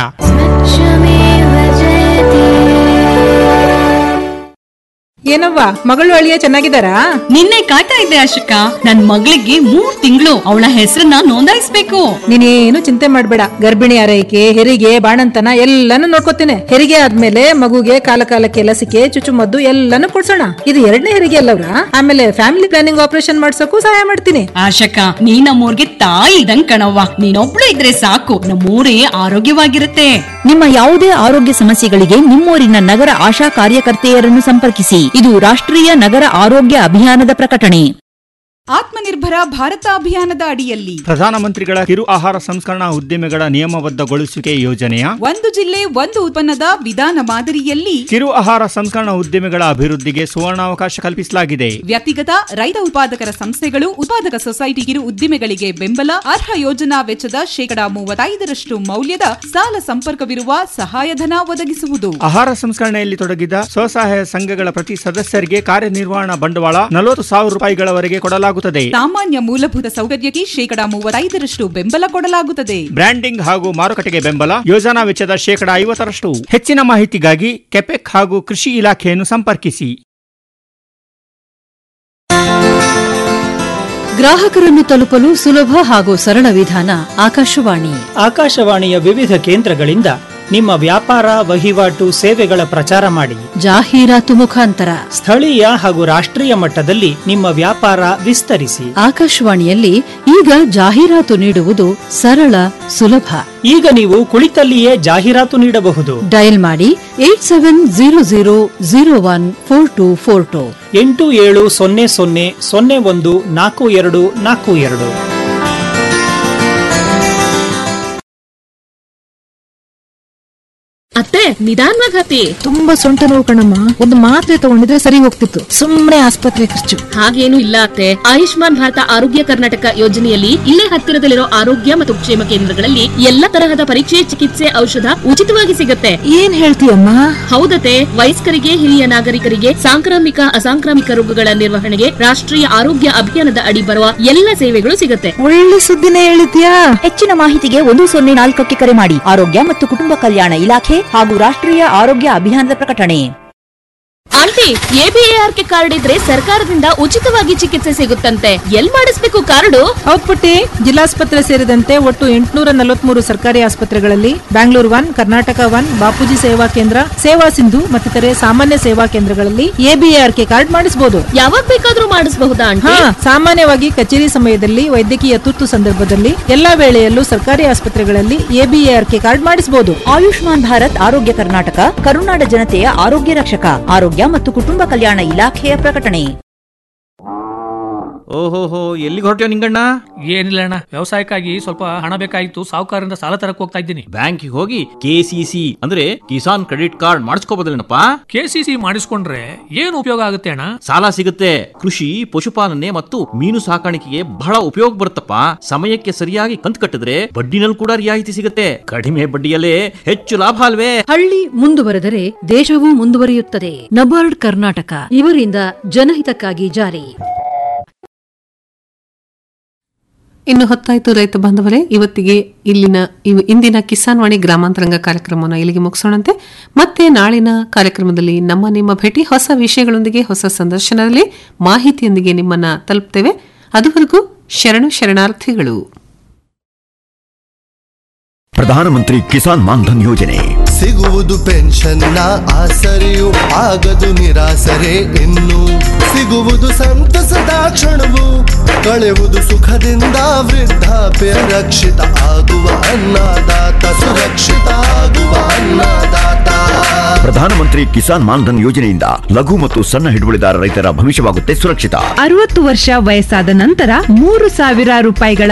ಏನವ್ವ ಮಗಳು ಅಳಿಯ ಚೆನ್ನಾಗಿದ್ದಾರಾ ನಿನ್ನೆ ಕಾಯ್ತಾ ಇದ್ದೆ ಅಶೋಕ ನನ್ ಮಗಳಿಗೆ ಮೂರ್ ತಿಂಗಳು ಅವಳ ಹೆಸರನ್ನ ನೋಂದಾಯಿಸ್ಬೇಕು ನೀನೇನು ಚಿಂತೆ ಮಾಡ್ಬೇಡ ಗರ್ಭಿಣಿ ಆರೈಕೆ ಹೆರಿಗೆ ಬಾಣಂತನ ಎಲ್ಲಾನು ನೋಡ್ಕೋತೇನೆ ಹೆರಿಗೆ ಆದ್ಮೇಲೆ ಮಗುಗೆ ಕಾಲ ಕಾಲಕ್ಕೆ ಲಸಿಕೆ ಚುಚ್ಚುಮದ್ದು ಎಲ್ಲಾನು ಕೊಡ್ಸೋಣ ಇದು ಎರಡನೇ ಹೆರಿಗೆ ಅಲ್ಲವ್ರ ಆಮೇಲೆ ಫ್ಯಾಮಿಲಿ ಪ್ಲಾನಿಂಗ್ ಆಪರೇಷನ್ ಮಾಡ್ಸೋಕು ಸಹಾಯ ಮಾಡ್ತೀನಿ ಆಶಕ ನೀ ನಮ್ಮೂರ್ಗೆ ತಾಯಿ ಇದಂಗ್ ಕಣವ್ವ ನೀನೊಬ್ಳು ಇದ್ರೆ ಸಾಕು ನಮ್ಮೂರೇ ಆರೋಗ್ಯವಾಗಿರುತ್ತೆ ನಿಮ್ಮ ಯಾವುದೇ ಆರೋಗ್ಯ ಸಮಸ್ಯೆಗಳಿಗೆ ನಿಮ್ಮೂರಿನ ನಗರ ಆಶಾ ಕಾರ್ಯಕರ್ತೆಯರನ್ನು ಸಂಪರ್ಕಿಸಿ ಇದು ರಾಷ್ಟ್ರೀಯ ನಗರ ಆರೋಗ್ಯ ಅಭಿಯಾನದ ಪ್ರಕಟಣೆ ಆತ್ಮನಿರ್ಭರ ಭಾರತ ಅಭಿಯಾನದ ಅಡಿಯಲ್ಲಿ ಪ್ರಧಾನಮಂತ್ರಿಗಳ ಕಿರು ಆಹಾರ ಸಂಸ್ಕರಣಾ ಉದ್ದಿಮೆಗಳ ನಿಯಮಬದ್ಧಗೊಳಿಸುವಿಕೆ ಯೋಜನೆಯ ಒಂದು ಜಿಲ್ಲೆ ಒಂದು ಉತ್ಪನ್ನದ ವಿಧಾನ ಮಾದರಿಯಲ್ಲಿ ಕಿರು ಆಹಾರ ಸಂಸ್ಕರಣಾ ಉದ್ದಿಮೆಗಳ ಅಭಿವೃದ್ಧಿಗೆ ಸುವರ್ಣಾವಕಾಶ ಕಲ್ಪಿಸಲಾಗಿದೆ ವ್ಯಕ್ತಿಗತ ರೈತ ಉತ್ಪಾದಕರ ಸಂಸ್ಥೆಗಳು ಉತ್ಪಾದಕ ಸೊಸೈಟಿ ಕಿರು ಉದ್ದಿಮೆಗಳಿಗೆ ಬೆಂಬಲ ಅರ್ಹ ಯೋಜನಾ ವೆಚ್ಚದ ಶೇಕಡಾ ಮೂವತ್ತೈದರಷ್ಟು ಮೌಲ್ಯದ ಸಾಲ ಸಂಪರ್ಕವಿರುವ ಸಹಾಯಧನ ಒದಗಿಸುವುದು ಆಹಾರ ಸಂಸ್ಕರಣೆಯಲ್ಲಿ ತೊಡಗಿದ ಸ್ವಸಹಾಯ ಸಂಘಗಳ ಪ್ರತಿ ಸದಸ್ಯರಿಗೆ ಕಾರ್ಯನಿರ್ವಹಣಾ ಬಂಡವಾಳ ನಲವತ್ತು ಸಾವಿರ ರೂಪಾಯಿಗಳವರೆಗೆ ಕೊಡಲಾಗುತ್ತದೆ ಸಾಮಾನ್ಯ ಮೂಲಭೂತ ಸೌಕರ್ಯಕ್ಕೆ ಶೇಕಡಾ ಮೂವತ್ತೈದರಷ್ಟು ಬೆಂಬಲ ಕೊಡಲಾಗುತ್ತದೆ ಬ್ರ್ಯಾಂಡಿಂಗ್ ಹಾಗೂ ಮಾರುಕಟ್ಟೆಗೆ ಬೆಂಬಲ ಯೋಜನಾ ವೆಚ್ಚದ ಶೇಕಡಾ ಐವತ್ತರಷ್ಟು ಹೆಚ್ಚಿನ ಮಾಹಿತಿಗಾಗಿ ಕೆಪೆಕ್ ಹಾಗೂ ಕೃಷಿ ಇಲಾಖೆಯನ್ನು ಸಂಪರ್ಕಿಸಿ ಗ್ರಾಹಕರನ್ನು ತಲುಪಲು ಸುಲಭ ಹಾಗೂ ಸರಳ ವಿಧಾನ ಆಕಾಶವಾಣಿ ಆಕಾಶವಾಣಿಯ ವಿವಿಧ ಕೇಂದ್ರಗಳಿಂದ ನಿಮ್ಮ ವ್ಯಾಪಾರ ವಹಿವಾಟು ಸೇವೆಗಳ ಪ್ರಚಾರ ಮಾಡಿ ಜಾಹೀರಾತು ಮುಖಾಂತರ ಸ್ಥಳೀಯ ಹಾಗೂ ರಾಷ್ಟ್ರೀಯ ಮಟ್ಟದಲ್ಲಿ ನಿಮ್ಮ ವ್ಯಾಪಾರ ವಿಸ್ತರಿಸಿ ಆಕಾಶವಾಣಿಯಲ್ಲಿ ಈಗ ಜಾಹೀರಾತು ನೀಡುವುದು ಸರಳ ಸುಲಭ ಈಗ ನೀವು ಕುಳಿತಲ್ಲಿಯೇ ಜಾಹೀರಾತು ನೀಡಬಹುದು ಡಯಲ್ ಮಾಡಿ eight seven zero zero zero one four two four two ಎಂಟು ಏಳು ಸೊನ್ನೆ ಸೊನ್ನೆ ಸೊನ್ನೆ ಒಂದು ನಾಲ್ಕು ಎರಡು ನಾಲ್ಕು ಎರಡು ಅತ್ತೆ ನಿಧಾನವಾಗಿ ಹತ್ತಿ ತುಂಬಾ ಸೊಂಟ ನೋವು ಕಣಮ್ಮ ಒಂದು ಮಾತ್ರೆ ತಗೊಂಡಿದ್ರೆ ಸರಿ ಹೋಗ್ತಿತ್ತು ಸುಮ್ಮನೆ ಆಸ್ಪತ್ರೆ ಖರ್ಚು ಹಾಗೇನು ಇಲ್ಲ ಅತ್ತೆ ಆಯುಷ್ಮಾನ್ ಭಾರತ ಆರೋಗ್ಯ ಕರ್ನಾಟಕ ಯೋಜನೆಯಲ್ಲಿ ಇಲ್ಲೇ ಹತ್ತಿರದಲ್ಲಿರೋ ಆರೋಗ್ಯ ಮತ್ತು ಕ್ಷೇಮ ಕೇಂದ್ರಗಳಲ್ಲಿ ಎಲ್ಲ ತರಹದ ಪರೀಕ್ಷೆ ಚಿಕಿತ್ಸೆ ಔಷಧ ಉಚಿತವಾಗಿ ಸಿಗುತ್ತೆ ಏನ್ ಹೇಳ್ತೀಯಮ್ಮ ಹೌದತೆ ವಯಸ್ಕರಿಗೆ ಹಿರಿಯ ನಾಗರಿಕರಿಗೆ ಸಾಂಕ್ರಾಮಿಕ ಅಸಾಂಕ್ರಾಮಿಕ ರೋಗಗಳ ನಿರ್ವಹಣೆಗೆ ರಾಷ್ಟ್ರೀಯ ಆರೋಗ್ಯ ಅಭಿಯಾನದ ಅಡಿ ಬರುವ ಎಲ್ಲ ಸೇವೆಗಳು ಸಿಗುತ್ತೆ ಒಳ್ಳೆ ಸುದ್ದಿನೇ ಹೇಳಿದ್ಯಾ ಹೆಚ್ಚಿನ ಮಾಹಿತಿಗೆ ಒಂದು ಸೊನ್ನೆ ನಾಲ್ಕಕ್ಕೆ ಕರೆ ಮಾಡಿ ಆರೋಗ್ಯ ಮತ್ತು ಕುಟುಂಬ ಕಲ್ಯಾಣ ಇಲಾಖೆ ಹಾಗೂ ರಾಷ್ಟ್ರೀಯ ಆರೋಗ್ಯ ಅಭಿಯಾನದ ಪ್ರಕಟಣೆ ಆಂಟಿ ಎಬಿಎಆರ್ಕೆ ಕಾರ್ಡ್ ಇದ್ರೆ ಸರ್ಕಾರದಿಂದ ಉಚಿತವಾಗಿ ಚಿಕಿತ್ಸೆ ಸಿಗುತ್ತಂತೆ ಎಲ್ ಮಾಡಿಸ್ಬೇಕು ಕಾರ್ಡು ಹೌದ್ ಪುಟ್ಟಿ ಜಿಲ್ಲಾಸ್ಪತ್ರೆ ಸೇರಿದಂತೆ ಒಟ್ಟು ಎಂಟುನೂರ ನಲವತ್ಮೂರು ಸರ್ಕಾರಿ ಆಸ್ಪತ್ರೆಗಳಲ್ಲಿ ಬ್ಯಾಂಗ್ಳೂರ್ ಒನ್ ಕರ್ನಾಟಕ ಒನ್ ಬಾಪೂಜಿ ಸೇವಾ ಕೇಂದ್ರ ಸೇವಾ ಸಿಂಧು ಮತ್ತಿತರೆ ಸಾಮಾನ್ಯ ಸೇವಾ ಕೇಂದ್ರಗಳಲ್ಲಿ ಎಬಿಎಆರ್ಕೆ ಕಾರ್ಡ್ ಮಾಡಿಸಬಹುದು ಯಾವಾಗ ಬೇಕಾದ್ರೂ ಮಾಡಿಸಬಹುದಾ ಹಾ ಆಂಟಿ ಸಾಮಾನ್ಯವಾಗಿ ಕಚೇರಿ ಸಮಯದಲ್ಲಿ ವೈದ್ಯಕೀಯ ತುರ್ತು ಸಂದರ್ಭದಲ್ಲಿ ಎಲ್ಲಾ ವೇಳೆಯಲ್ಲೂ ಸರ್ಕಾರಿ ಆಸ್ಪತ್ರೆಗಳಲ್ಲಿ ಎಬಿಎಆರ್ಕೆ ಕಾರ್ಡ್ ಮಾಡಿಸಬಹುದು ಆಯುಷ್ಮಾನ್ ಭಾರತ್ ಆರೋಗ್ಯ ಕರ್ನಾಟಕ ಕರುನಾಡ ಜನತೆಯ ಆರೋಗ್ಯ ರಕ್ಷಕ ಆರೋಗ್ಯ ಮತ್ತು ಕುಟುಂಬ ಕಲ್ಯಾಣ ಇಲಾಖೆಯ ಪ್ರಕಟಣೆ ಓಹೋಹೋ ಎಲ್ಲಿಗೆ ಹೊರಟ್ಯೋ ನಿಂಗಣ್ಣ ಏನಿಲ್ಲ ಅಣ್ಣ ವ್ಯವಸಾಯಕ್ಕಾಗಿ ಸ್ವಲ್ಪ ಹಣ ಬೇಕಾಗಿತ್ತು ಸಾಹುಕಾರರಿಂದ ಸಾಲ ತರಕ್ ಹೋಗ್ತಾ ಇದ್ದೀನಿ ಬ್ಯಾಂಕಿಗೆ ಹೋಗಿ ಕೆ ಸಿ ಸಿ ಅಂದ್ರೆ ಕಿಸಾನ್ ಕ್ರೆಡಿಟ್ ಕಾರ್ಡ್ ಮಾಡಿಸ್ಕೋಬೋದಲ್ಲೇನಪ್ಪ ಕೆ ಸಿ ಸಿ ಮಾಡಿಸ್ಕೊಂಡ್ರೆ ಏನು ಉಪಯೋಗ ಆಗುತ್ತೆ ಅಣ್ಣ ಸಾಲ ಸಿಗುತ್ತೆ ಕೃಷಿ ಪಶುಪಾಲನೆ ಮತ್ತು ಮೀನು ಸಾಕಾಣಿಕೆಗೆ ಬಹಳ ಉಪಯೋಗ ಬರುತ್ತಪ್ಪ ಸಮಯಕ್ಕೆ ಸರಿಯಾಗಿ ಕಂತು ಕಟ್ಟಿದ್ರೆ ಬಡ್ಡಿನಲ್ಲಿ ಕೂಡ ರಿಯಾಯಿತಿ ಸಿಗುತ್ತೆ ಕಡಿಮೆ ಬಡ್ಡಿಯಲ್ಲೇ ಹೆಚ್ಚು ಲಾಭ ಅಲ್ವೇ ಹಳ್ಳಿ ಮುಂದುವರೆದರೆ ದೇಶವೂ ಮುಂದುವರಿಯುತ್ತದೆ ನಬಾರ್ಡ್ ಕರ್ನಾಟಕ ಇವರಿಂದ ಜನಹಿತಕ್ಕಾಗಿ ಜಾರಿ ಇನ್ನು ಹೊತ್ತಾಯಿತು ರೈತ ಬಾಂಧವರೇ ಇವತ್ತಿಗೆ ಇಲ್ಲಿನ ಇವ್- ಇಂದಿನ ಕಿಸಾನ್ ವಾಣಿ ಗ್ರಾಮಾಂತರಂಗ ಕಾರ್ಯಕ್ರಮವನ್ನು ಇಲ್ಲಿಗೆ ಮುಗಿಸೋಣಂತೆ ಮತ್ತೆ ನಾಳಿನ ಕಾರ್ಯಕ್ರಮದಲ್ಲಿ ನಮ್ಮ ನಿಮ್ಮ ಭೇಟಿ ಹೊಸ ವಿಷಯಗಳೊಂದಿಗೆ ಹೊಸ ಸಂದರ್ಶನದಲ್ಲಿ ಮಾಹಿತಿಯೊಂದಿಗೆ ನಿಮ್ಮನ್ನ ತಲುಪ್ತೇವೆ ಅದುವರೆಗೂ ಶರಣು ಶರಣಾರ್ಥಿಗಳು ಪ್ರಧಾನಮಂತ್ರಿ ಕಿಸಾನ್ ಮಾನ್ಧನ್ ಯೋಜನೆ ಸಿಗುವುದು ಪೆನ್ಷನ್ನ ಆಸರೆಯು ಆಗದು ನಿರಾಸರೆ ಇನ್ನು ಸಿಗುವುದು ಸಂತಸದ ಕ್ಷಣವು ಕಳೆವುದು ಸುಖದಿಂದ ವೃದ್ಧಾಪ್ಯ ರಕ್ಷಿತ ಆಗುವ ಅನ್ನದಾತ ಸುರಕ್ಷಿತ ಆಗುವ ಅನ್ನದಾತ ಪ್ರಧಾನಮಂತ್ರಿ ಕಿಸಾನ್ ಮಾನ್ಧನ್ ಯೋಜನೆಯಿಂದ ಲಘು ಮತ್ತು ಸಣ್ಣ ಹಿಡುವಳಿದಾರ ರೈತರ ಭವಿಷ್ಯವಾಗುತ್ತೆ ಸುರಕ್ಷಿತ ಅರವತ್ತು ವರ್ಷ ವಯಸ್ಸಾದ ನಂತರ ಮೂರು ಸಾವಿರ ರೂಪಾಯಿಗಳ